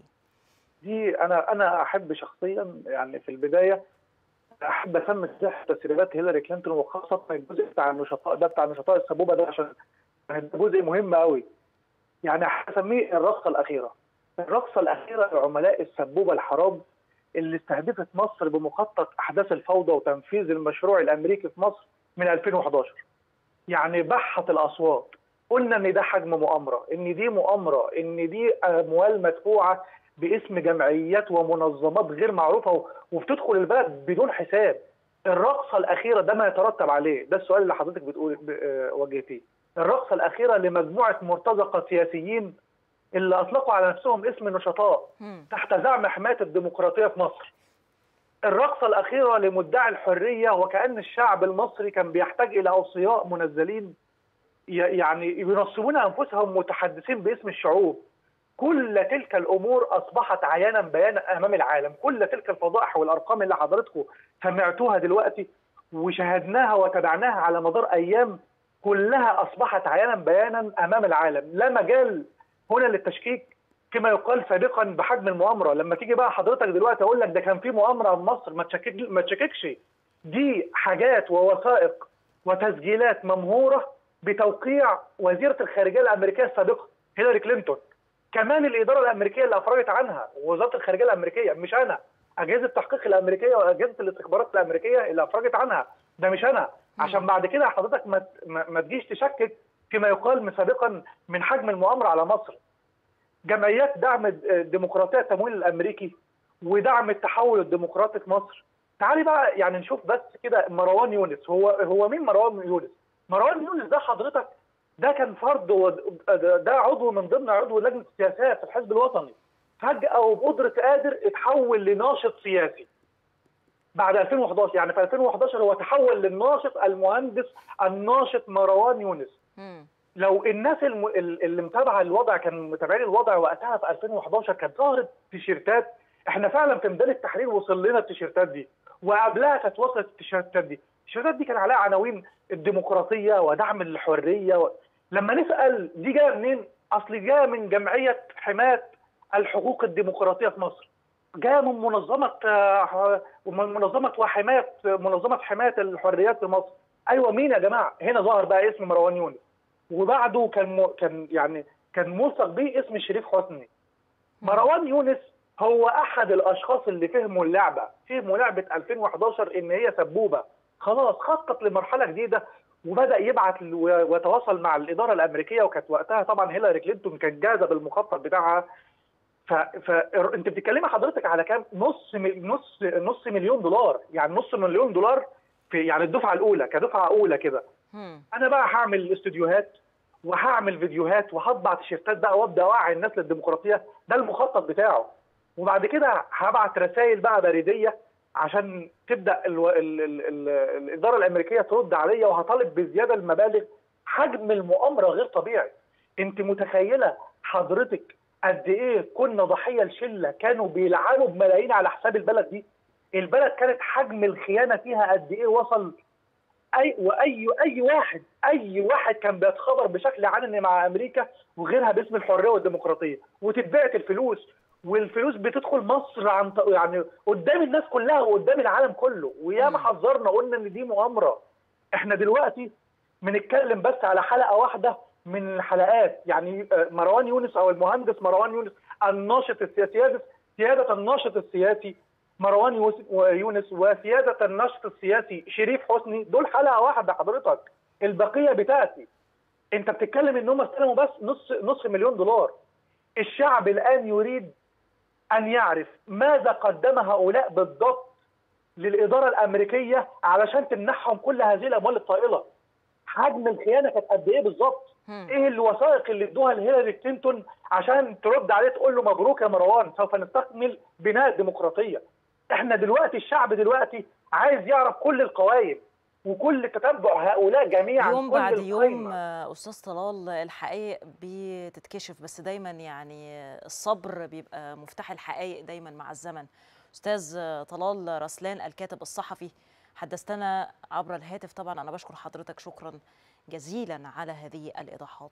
دي انا انا احب شخصيا يعني في البدايه احب اسمي صحه تسريبات هيلاري كلينتون وخاصه الجزء بتاع النشطاء ده بتاع النشطاء السبوبه ده عشان ده جزء مهم قوي يعني هسميه الرقصه الاخيره الرقصه الاخيره لعملاء السبوبه الحرام اللي استهدفت مصر بمخطط احداث الفوضى وتنفيذ المشروع الامريكي في مصر من 2011 يعني بحت الاصوات قلنا ان ده حجم مؤامره ان دي مؤامره ان دي اموال مدفوعه باسم جمعيات ومنظمات غير معروفه وبتدخل البلد بدون حساب الرقصه الاخيره ده ما يترتب عليه ده السؤال اللي حضرتك بتقول وجهتيه الرقصه الاخيره لمجموعه مرتزقه سياسيين اللي اطلقوا على نفسهم اسم النشطاء تحت زعم حمايه الديمقراطيه في مصر الرقصه الاخيره لمدعي الحريه وكان الشعب المصري كان بيحتاج الى اوصياء منزلين يعني ينصبون انفسهم متحدثين باسم الشعوب كل تلك الامور اصبحت عيانا بيانا امام العالم كل تلك الفضائح والارقام اللي حضراتكم سمعتوها دلوقتي وشاهدناها وتابعناها على مدار ايام كلها اصبحت عيانا بيانا امام العالم لا مجال هنا للتشكيك كما يقال سابقا بحجم المؤامره لما تيجي بقى حضرتك دلوقتي اقول لك ده كان في مؤامره في مصر ما تشكك ما تشككش دي حاجات ووثائق وتسجيلات ممهوره بتوقيع وزيره الخارجيه الامريكيه السابقه هيلاري كلينتون كمان الاداره الامريكيه اللي افرجت عنها وزاره الخارجيه الامريكيه مش انا اجهزه التحقيق الامريكيه واجهزه الاستخبارات الامريكيه اللي افرجت عنها ده مش انا عشان بعد كده حضرتك ما ما تجيش تشكك فيما يقال سابقا من حجم المؤامره على مصر جمعيات دعم الديمقراطيه التمويل الامريكي ودعم التحول الديمقراطي في مصر تعالي بقى يعني نشوف بس كده مروان يونس هو هو مين مروان يونس مروان يونس ده حضرتك ده كان فرد ده عضو من ضمن عضو لجنه السياسات في الحزب الوطني فجاه وبقدره قادر اتحول لناشط سياسي بعد 2011 يعني في 2011 هو تحول للناشط المهندس الناشط مروان يونس مم. لو الناس الم... اللي متابعه الوضع كان متابعين الوضع وقتها في 2011 كانت ظهرت تيشيرتات احنا فعلا في ميدان التحرير وصل لنا التيشيرتات دي وقبلها كانت وصلت التيشيرتات دي التيشيرتات دي كان عليها عناوين الديمقراطيه ودعم الحريه و... لما نسال دي جايه منين؟ اصل جايه من جمعيه حمايه الحقوق الديمقراطيه في مصر. جايه من منظمه من منظمه وحمايه منظمه حمايه الحريات في مصر. ايوه مين يا جماعه؟ هنا ظهر بقى اسم مروان يونس. وبعده كان م... كان يعني كان موثق بيه اسم شريف حسني. مروان يونس هو احد الاشخاص اللي فهموا اللعبه، فهموا لعبه 2011 ان هي سبوبه. خلاص خطط لمرحله جديده وبدا يبعت ويتواصل مع الاداره الامريكيه وكانت وقتها طبعا هيلاري كلينتون كانت جاهزه بالمخطط بتاعها فانت بتتكلمي حضرتك على كام نص نص نص مليون دولار يعني نص مليون دولار في يعني الدفعه الاولى كدفعه اولى كده انا بقى هعمل استوديوهات وهعمل فيديوهات وهطبع تيشيرتات بقى وابدا اوعي الناس للديمقراطيه ده المخطط بتاعه وبعد كده هبعت رسائل بقى بريديه عشان تبدا ال ال ال ال الاداره الامريكيه ترد عليا وهطالب بزياده المبالغ حجم المؤامره غير طبيعي انت متخيله حضرتك قد ايه كنا ضحيه لشله كانوا بيلعنوا بملايين على حساب البلد دي البلد كانت حجم الخيانه فيها قد ايه وصل اي واي اي واحد اي واحد كان بيتخبر بشكل علني مع امريكا وغيرها باسم الحريه والديمقراطيه وتتبعت الفلوس والفلوس بتدخل مصر عن يعني قدام الناس كلها وقدام العالم كله وياما حذرنا قلنا ان دي مؤامره احنا دلوقتي بنتكلم بس على حلقه واحده من الحلقات يعني مروان يونس او المهندس مروان يونس الناشط السياسي سياده الناشط السياسي مروان يونس وسياده الناشط السياسي شريف حسني دول حلقه واحده حضرتك البقيه بتاتي انت بتتكلم ان هم استلموا بس نص نص مليون دولار الشعب الان يريد ان يعرف ماذا قدم هؤلاء بالضبط للاداره الامريكيه علشان تمنحهم كل هذه الاموال الطائله حجم الخيانه كانت قد ايه بالظبط ايه الوثائق اللي ادوها لهيلاري كلينتون عشان ترد عليه تقول له مبروك يا مروان سوف نستكمل بناء الديمقراطيه احنا دلوقتي الشعب دلوقتي عايز يعرف كل القوائم وكل تتبع هؤلاء جميعا يوم كل بعد يوم القايمة. آه، استاذ طلال الحقائق بتتكشف بس دايما يعني الصبر بيبقى مفتاح الحقائق دايما مع الزمن استاذ طلال رسلان الكاتب الصحفي حدثتنا عبر الهاتف طبعا انا بشكر حضرتك شكرا جزيلا على هذه الايضاحات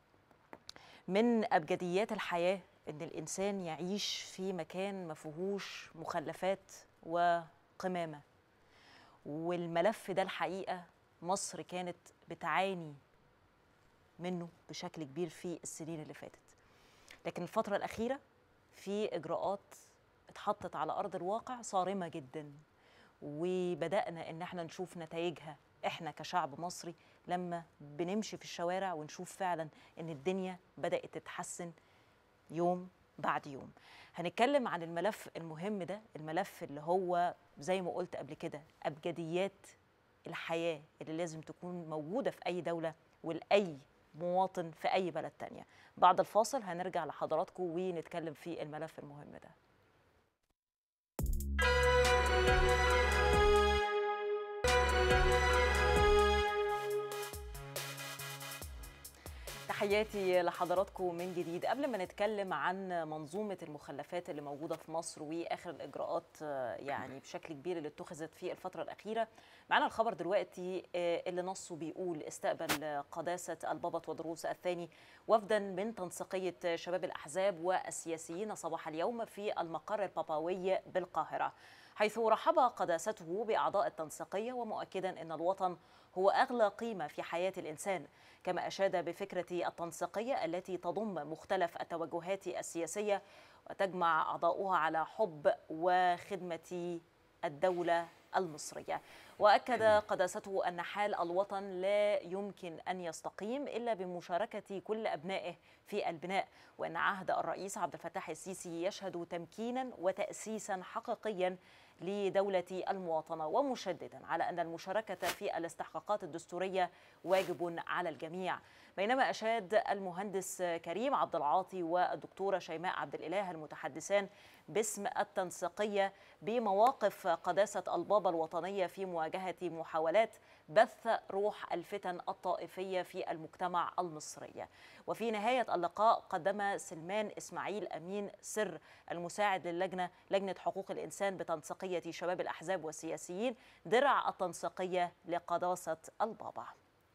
من ابجديات الحياه ان الانسان يعيش في مكان ما فيهوش مخلفات وقمامه والملف ده الحقيقه مصر كانت بتعاني منه بشكل كبير في السنين اللي فاتت لكن الفتره الاخيره في اجراءات اتحطت على ارض الواقع صارمه جدا وبدانا ان احنا نشوف نتائجها احنا كشعب مصري لما بنمشي في الشوارع ونشوف فعلا ان الدنيا بدات تتحسن يوم بعد يوم هنتكلم عن الملف المهم ده الملف اللي هو زي ما قلت قبل كده ابجديات الحياه اللي لازم تكون موجوده في اي دوله ولاي مواطن في اي بلد تانية بعد الفاصل هنرجع لحضراتكم ونتكلم في الملف المهم ده تحياتي لحضراتكم من جديد قبل ما نتكلم عن منظومة المخلفات اللي موجودة في مصر وآخر الإجراءات آه، يعني بشكل كبير اللي اتخذت في الفترة الأخيرة معنا الخبر دلوقتي آه، اللي نصه بيقول استقبل قداسة البابا ودروس الثاني وفدا من تنسيقية شباب الأحزاب والسياسيين صباح اليوم في المقر البابوي بالقاهرة حيث رحب قداسته بأعضاء التنسيقية ومؤكدا أن الوطن هو أغلى قيمة في حياة الإنسان كما أشاد بفكرة التنسيقية التي تضم مختلف التوجهات السياسية وتجمع أعضاؤها على حب وخدمة الدولة المصرية وأكد قداسته أن حال الوطن لا يمكن أن يستقيم إلا بمشاركة كل أبنائه في البناء وأن عهد الرئيس عبد الفتاح السيسي يشهد تمكينا وتأسيسا حقيقيا لدولة المواطنة ومشددا على أن المشاركة في الاستحقاقات الدستورية واجب على الجميع بينما أشاد المهندس كريم عبد العاطي والدكتورة شيماء عبد الإله المتحدثان باسم التنسيقية بمواقف قداسة البابا الوطنية في مواجهة محاولات بث روح الفتن الطائفية في المجتمع المصري وفي نهاية اللقاء قدم سلمان إسماعيل أمين سر المساعد للجنة لجنة حقوق الإنسان بتنسيقية شباب الأحزاب والسياسيين درع التنسيقية لقداسة البابا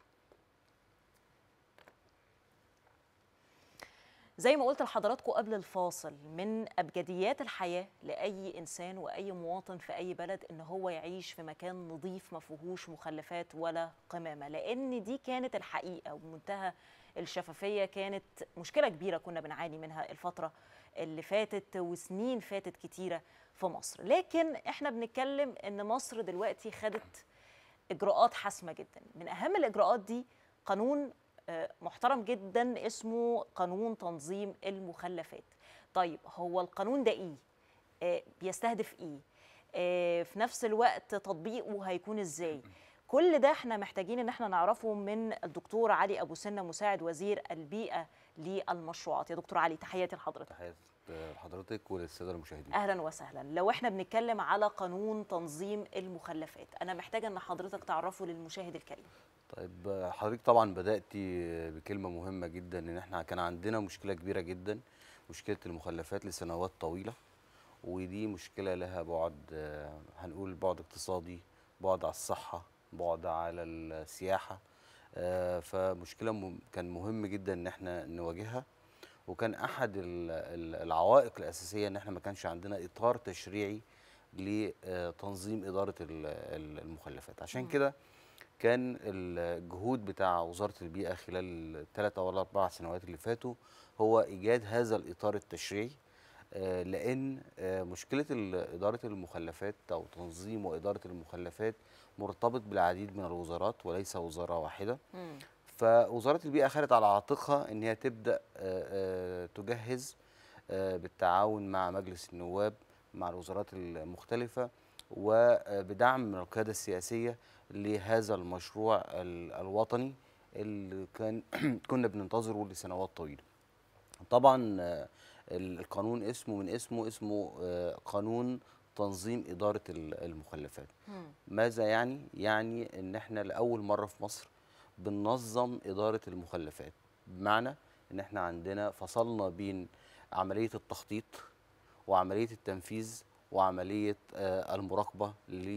زي ما قلت لحضراتكم قبل الفاصل من ابجديات الحياه لاي انسان واي مواطن في اي بلد ان هو يعيش في مكان نظيف ما فيهوش مخلفات ولا قمامه لان دي كانت الحقيقه ومنتهى الشفافيه كانت مشكله كبيره كنا بنعاني منها الفتره اللي فاتت وسنين فاتت كتيره في مصر لكن احنا بنتكلم ان مصر دلوقتي خدت اجراءات حاسمه جدا من اهم الاجراءات دي قانون آه، محترم جدا اسمه قانون تنظيم المخلفات طيب هو القانون ده ايه آه، بيستهدف ايه آه، في نفس الوقت تطبيقه هيكون ازاي كل ده احنا محتاجين ان احنا نعرفه من الدكتور علي ابو سنه مساعد وزير البيئه للمشروعات يا دكتور علي تحياتي لحضرتك تحيات لحضرتك وللساده المشاهدين اهلا وسهلا لو احنا بنتكلم على قانون تنظيم المخلفات انا محتاجه ان حضرتك تعرفه للمشاهد الكريم طيب حضرتك طبعا بداتي بكلمه مهمه جدا ان احنا كان عندنا مشكله كبيره جدا مشكله المخلفات لسنوات طويله ودي مشكله لها بعد آه، هنقول بعد اقتصادي بعد على الصحه بعد على السياحه آه، فمشكله م- كان مهم جدا ان احنا نواجهها وكان احد ال- ال- العوائق الاساسيه ان احنا ما كانش عندنا اطار تشريعي لتنظيم اداره ال- ال- المخلفات عشان كده كان الجهود بتاع وزاره البيئه خلال الثلاث او الاربع سنوات اللي فاتوا هو ايجاد هذا الاطار التشريعي آه، لان آه، مشكله ال- اداره المخلفات او تنظيم واداره المخلفات مرتبط بالعديد من الوزارات وليس وزاره واحده مم. فوزاره البيئه اخذت على عاتقها ان هي تبدا آه، آه، تجهز آه، بالتعاون مع مجلس النواب مع الوزارات المختلفه وبدعم من القياده السياسيه لهذا المشروع ال- الوطني اللي كان كنا بننتظره لسنوات طويله. طبعا آه، ال- القانون اسمه من اسمه اسمه آه، قانون تنظيم اداره ال- المخلفات مم. ماذا يعني يعني ان احنا لاول مره في مصر بننظم اداره المخلفات بمعنى ان احنا عندنا فصلنا بين عمليه التخطيط وعمليه التنفيذ وعمليه آه، المراقبه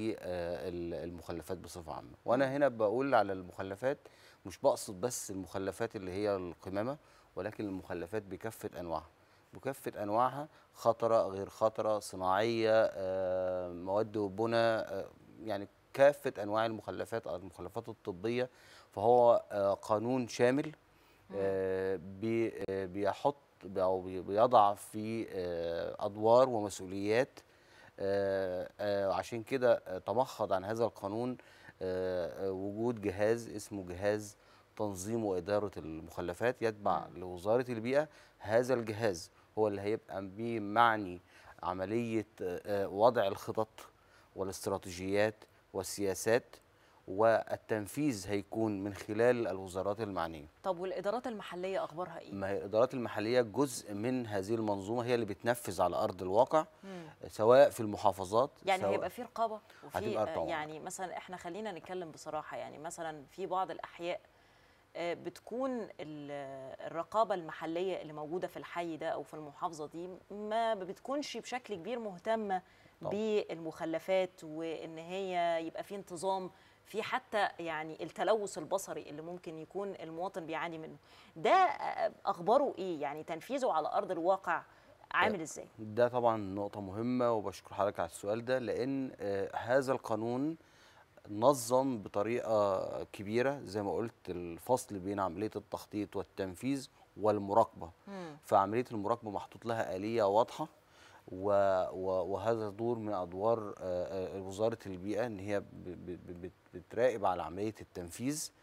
للمخلفات بصفه عامه وانا هنا بقول على المخلفات مش بقصد بس المخلفات اللي هي القمامه ولكن المخلفات بكافه انواعها بكافه انواعها خطره غير خطره صناعيه آه، مواد وبناء آه، يعني كافه انواع المخلفات المخلفات الطبيه فهو آه، قانون شامل آه، بي- آه، بيحط او بي- بيضع في آه، ادوار ومسؤوليات آه، آه، عشان كده آه، تمخض عن هذا القانون آه، آه، وجود جهاز اسمه جهاز تنظيم وإدارة المخلفات يتبع لوزارة البيئة هذا الجهاز هو اللي هيبقى بيه معني عملية آه، آه، وضع الخطط والاستراتيجيات والسياسات والتنفيذ هيكون من خلال الوزارات المعنية طب والادارات المحليه اخبارها ايه ما هي الإدارات المحلية جزء من هذه المنظومة هي اللي بتنفذ على أرض الواقع مم. سواء في المحافظات يعني سواء هيبقى في رقابه وفي هتبقى آه، طبعاً. يعني مثلا احنا خلينا نتكلم بصراحه يعني مثلا في بعض الاحياء آه، بتكون ال- الرقابه المحليه اللي موجوده في الحي ده او في المحافظه دي ما بتكونش بشكل كبير مهتمه طبعاً. بالمخلفات وان هي يبقى في انتظام في حتى يعني التلوث البصري اللي ممكن يكون المواطن بيعاني منه ده آه، اخباره ايه يعني تنفيذه على ارض الواقع عامل ازاي ده طبعا نقطة مهمة وبشكر حضرتك على السؤال ده لأن آه، هذا القانون نظم بطريقة كبيرة زي ما قلت الفصل بين عملية التخطيط والتنفيذ والمراقبة مم. فعملية المراقبة محطوط لها آلية واضحة و و وهذا دور من أدوار آه، آه، وزارة البيئة إن هي ب- ب- ب- بتراقب على عملية التنفيذ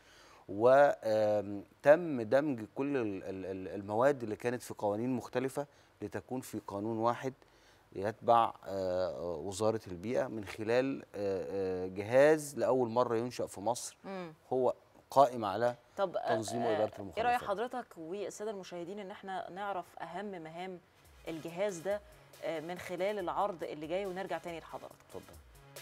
وتم دمج كل ال- ال- ال- المواد اللي كانت في قوانين مختلفة لتكون في قانون واحد يتبع آه، وزارة البيئة من خلال آه، آه، جهاز لأول مرة ينشأ في مصر مم. هو قائم على طب آه، تنظيم وإدارة ايه راي المخلفات. حضرتك والساده المشاهدين ان احنا نعرف اهم مهام الجهاز ده آه، من خلال العرض اللي جاي ونرجع تاني لحضرتك اتفضل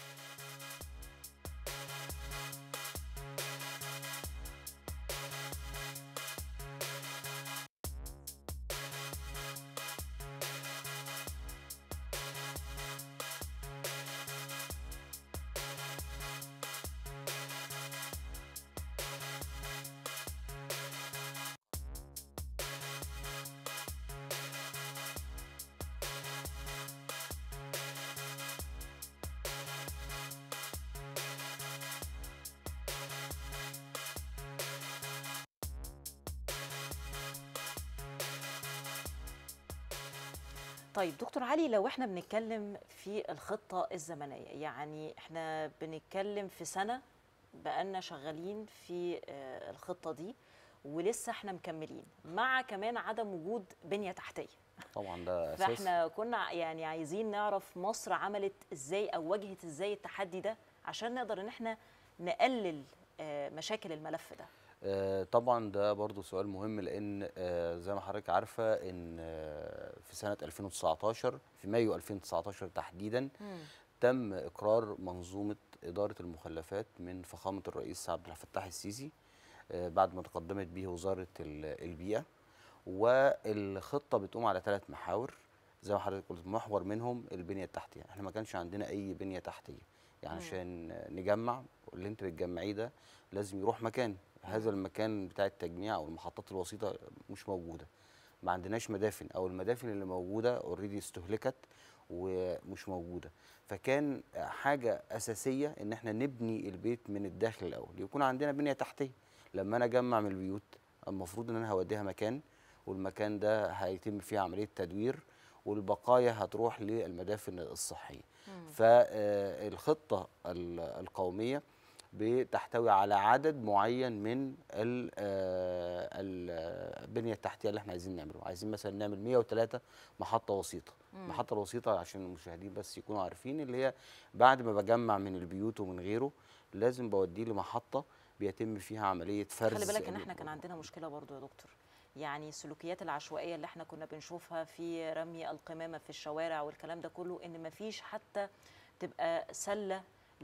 طيب دكتور علي لو احنا بنتكلم في الخطة الزمنية يعني احنا بنتكلم في سنة بقالنا شغالين في آه، الخطة دي ولسه احنا مكملين مع كمان عدم وجود بنية تحتية طبعا ده أساس فاحنا كنا يعني عايزين نعرف مصر عملت ازاي او واجهت ازاي التحدي ده عشان نقدر ان احنا نقلل آه، مشاكل الملف ده آه، طبعا ده برضو سؤال مهم لان آه، زي ما حضرتك عارفه ان آه، في سنه 2019 في مايو 2019 تحديدا تم اقرار منظومه اداره المخلفات من فخامه الرئيس عبد الفتاح السيسي آه، بعد ما تقدمت به وزاره ال- البيئه والخطه بتقوم على ثلاث محاور زي ما حضرتك قلت محور منهم البنيه التحتيه احنا ما كانش عندنا اي بنيه تحتيه يعني مم. عشان نجمع اللي انت بتجمعيه ده لازم يروح مكان هذا المكان بتاع التجميع او المحطات الوسيطه مش موجوده ما عندناش مدافن او المدافن اللي موجوده اوريدي استهلكت ومش موجوده فكان حاجه اساسيه ان احنا نبني البيت من الداخل الاول يكون عندنا بنيه تحتيه لما انا اجمع من البيوت المفروض ان انا هوديها مكان والمكان ده هيتم فيه عمليه تدوير والبقايا هتروح للمدافن الصحيه فالخطه القوميه بتحتوي على عدد معين من ال- آه، ال- البنيه التحتيه اللي احنا عايزين نعمله عايزين مثلا نعمل 103 محطه وسيطه المحطه الوسيطه عشان المشاهدين بس يكونوا عارفين اللي هي بعد ما بجمع من البيوت ومن غيره لازم بوديه لمحطه بيتم فيها عمليه فرز خلي بالك ان ال- احنا كان عندنا مشكله برضو يا دكتور يعني السلوكيات العشوائيه اللي احنا كنا بنشوفها في رمي القمامه في الشوارع والكلام ده كله ان مفيش حتى تبقى سله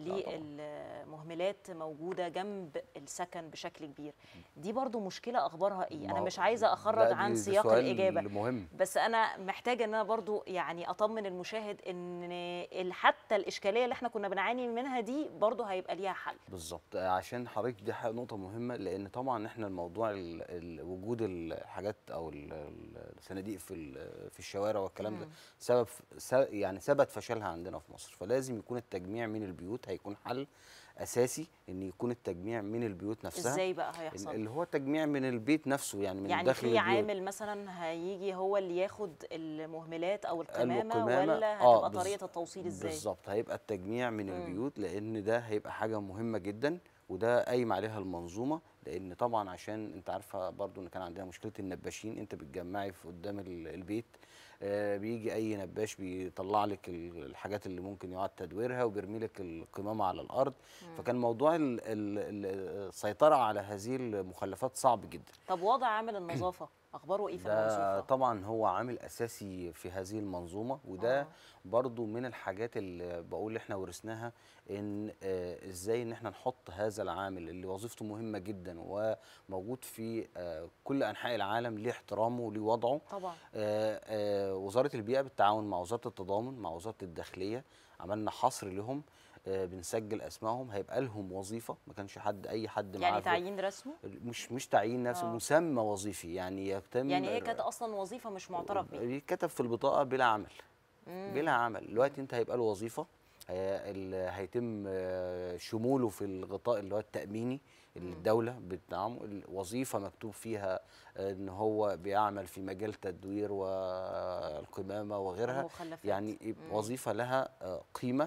للمهملات موجوده جنب السكن بشكل كبير دي برضو مشكله اخبارها ايه انا ما- مش عايزه لا، اخرج دي- عن ده سياق سؤال الاجابه مهم بس انا محتاجه ان انا برضو يعني اطمن المشاهد ان ال- حتى الاشكاليه اللي احنا كنا بنعاني منها دي برضو هيبقى ليها حل بالظبط عشان حضرتك دي حاجة- نقطة مهمة لأن طبعا احنا الموضوع ال- ال- وجود الحاجات أو ال- ال- الصناديق في ال- في الشوارع والكلام ده مم. سبب س- يعني ثبت فشلها عندنا في مصر فلازم يكون التجميع من البيوت هيكون حل أساسي إن يكون التجميع من البيوت نفسها ازاي بقى ال- هيحصل اللي هو تجميع من البيت نفسه يعني من يعني داخل في البيوت. عامل مثلا هيجي هو اللي ياخد المهملات او القمامه, القمامة، ولا آه، هتبقى بالظ- طريقه التوصيل ازاي بالظبط هيبقى التجميع من مم. البيوت لان ده هيبقى حاجه مهمه جدا وده قايم عليها المنظومه لان طبعا عشان انت عارفه برضو ان كان عندنا مشكله النباشين انت بتجمعي في قدام ال- البيت آه بيجي اي نباش بيطلع لك ال- الحاجات اللي ممكن يعاد تدويرها وبيرمي لك القمامه على الارض فكان موضوع ال- ال- ال- السيطره على هذه المخلفات صعب جدا طب وضع عامل النظافه اخباره ايه في ده المنظومه طبعا هو عامل اساسي في هذه المنظومه وده آه. آه. برضو من الحاجات اللي بقول احنا ورثناها ان آه ازاي ان احنا نحط هذا العامل اللي وظيفته مهمه جدا وموجود في آه كل انحاء العالم ليه احترامه وليه وضعه طبعا آه آه وزاره البيئه بالتعاون مع وزاره التضامن مع وزاره الداخليه عملنا حصر لهم آه بنسجل اسمائهم هيبقى لهم وظيفه ما كانش حد اي حد معاه يعني في- تعيين رسمي مش مش تعيين ناس آه. مسمى وظيفي يعني يتم يعني هي كانت اصلا وظيفه مش معترف بيها بيتكتب في البطاقه بلا عمل مم. بلا عمل دلوقتي انت هيبقى له وظيفه هي- ال- هيتم آه، شموله في الغطاء اللي هو التاميني اللي مم. الدوله بتدعمه الوظيفه مكتوب فيها آه، ان هو بيعمل في مجال تدوير والقمامه وغيرها المخلفات. يعني يبقى مم. وظيفه لها آه، قيمه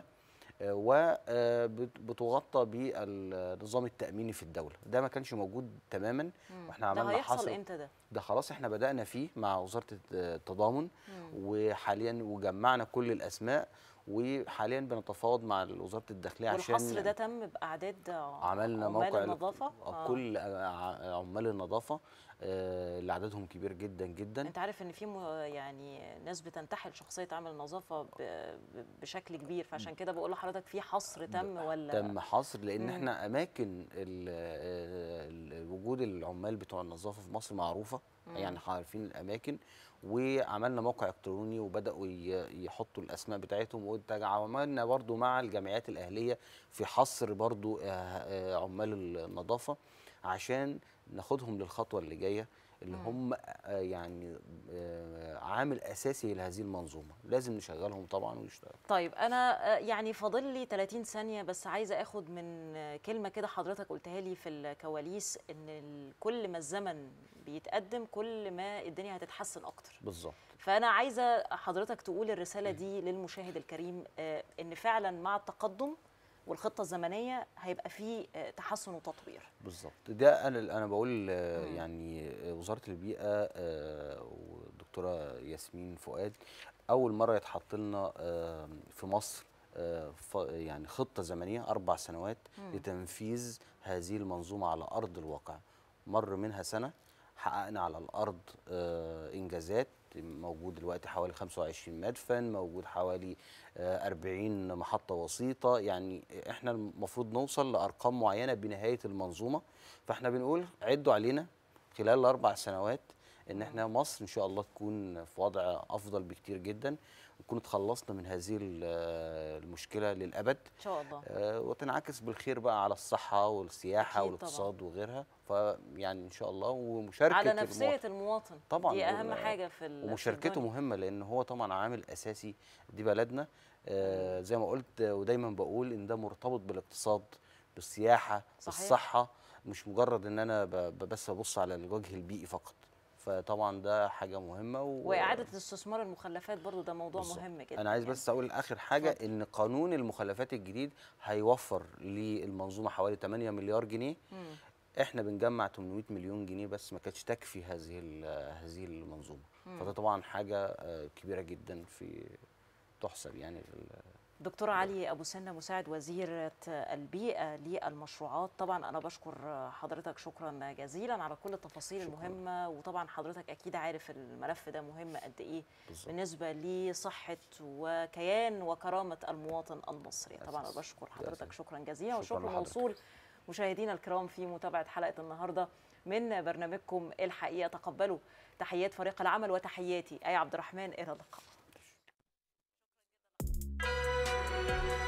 وبتغطى بالنظام التاميني في الدوله ده ما كانش موجود تماما مم. واحنا ده عملنا هيحصل حصر امتى ده ده خلاص احنا بدأنا فيه مع وزارة التضامن مم. وحاليا وجمعنا كل الأسماء وحاليا بنتفاوض مع وزارة الداخلية عشان والحصر ده تم باعداد عملنا عمال موقع النظافه آه. كل ع- عمال النظافة آه، اللي عددهم كبير جدا جدا انت عارف ان في م- يعني ناس بتنتحل شخصيه عامل النظافه ب- ب- بشكل كبير فعشان كده بقول لحضرتك في حصر تم ولا تم حصر لان مم. احنا اماكن ال- آه، ال- وجود العمال بتوع النظافه في مصر معروفه مم. يعني إحنا عارفين الاماكن وعملنا موقع الكتروني وبداوا ي- يحطوا الاسماء بتاعتهم وعملنا برضو مع الجمعيات الاهليه في حصر برضو آه، آه، عمال النظافه عشان ناخدهم للخطوه اللي جايه اللي مم. هم آه، يعني آه، عامل اساسي لهذه المنظومه لازم نشغلهم طبعا ويشتغلوا طيب انا آه، يعني فاضل لي 30 ثانيه بس عايزه اخد من آه، كلمه كده حضرتك قلتها لي في الكواليس ان ال- كل ما الزمن بيتقدم كل ما الدنيا هتتحسن اكتر بالظبط فانا عايزه حضرتك تقول الرساله دي للمشاهد الكريم آه، ان فعلا مع التقدم والخطه الزمنيه هيبقى في آه، تحسن وتطوير بالظبط ده انا انا بقول آه، مم. يعني آه، وزاره البيئه آه، والدكتوره ياسمين فؤاد اول مره يتحط لنا آه، في مصر آه، ف- يعني خطه زمنيه اربع سنوات مم. لتنفيذ هذه المنظومه على ارض الواقع مر منها سنه حققنا على الارض آه، انجازات موجود دلوقتي حوالي 25 مدفن موجود حوالي آه، 40 محطه وسيطه يعني احنا المفروض نوصل لارقام معينه بنهايه المنظومه فاحنا بنقول عدوا علينا خلال الاربع سنوات ان احنا مصر ان شاء الله تكون في وضع افضل بكتير جدا نكون اتخلصنا من هذه ال- المشكله للابد ان شاء الله آه، وتنعكس بالخير بقى على الصحه والسياحه أكيد والاقتصاد وغيرها فيعني ان شاء الله ومشاركه على المواطن. نفسيه المواطن طبعا دي اهم وال- حاجه في ال- في ومشاركته الدنيا. مهمه لان هو طبعا عامل اساسي دي بلدنا آه زي ما قلت آه، ودايما بقول ان ده مرتبط بالاقتصاد بالسياحه صحيح. بالصحه مش مجرد ان انا ب- ب- بس ببص على الوجه البيئي فقط فطبعا ده حاجه مهمه و... واعاده استثمار المخلفات برضو ده موضوع بالظبط. مهم جدا انا عايز يعني. بس اقول اخر حاجه اتفضل. ان قانون المخلفات الجديد هيوفر للمنظومه حوالي 8 مليار جنيه مم. احنا بنجمع 800 مليون جنيه بس ما كانتش تكفي هذه ال- هذه المنظومه مم. فده طبعا حاجه آه، كبيره جدا في تحسب يعني لل- دكتور علي ابو سنه مساعد وزيره البيئه للمشروعات طبعا انا بشكر حضرتك شكرا جزيلا على كل التفاصيل شكراً. المهمه وطبعا حضرتك اكيد عارف الملف ده مهم قد ايه بالظبط. بالنسبه لصحه وكيان وكرامه المواطن المصري طبعا انا أساس. بشكر ده حضرتك أساس. شكرا جزيلا شكراً وشكر لحضرتك. موصول مشاهدينا الكرام في متابعه حلقه النهارده من برنامجكم الحقيقه تقبلوا تحيات فريق العمل وتحياتي اي عبد الرحمن الى اللقاء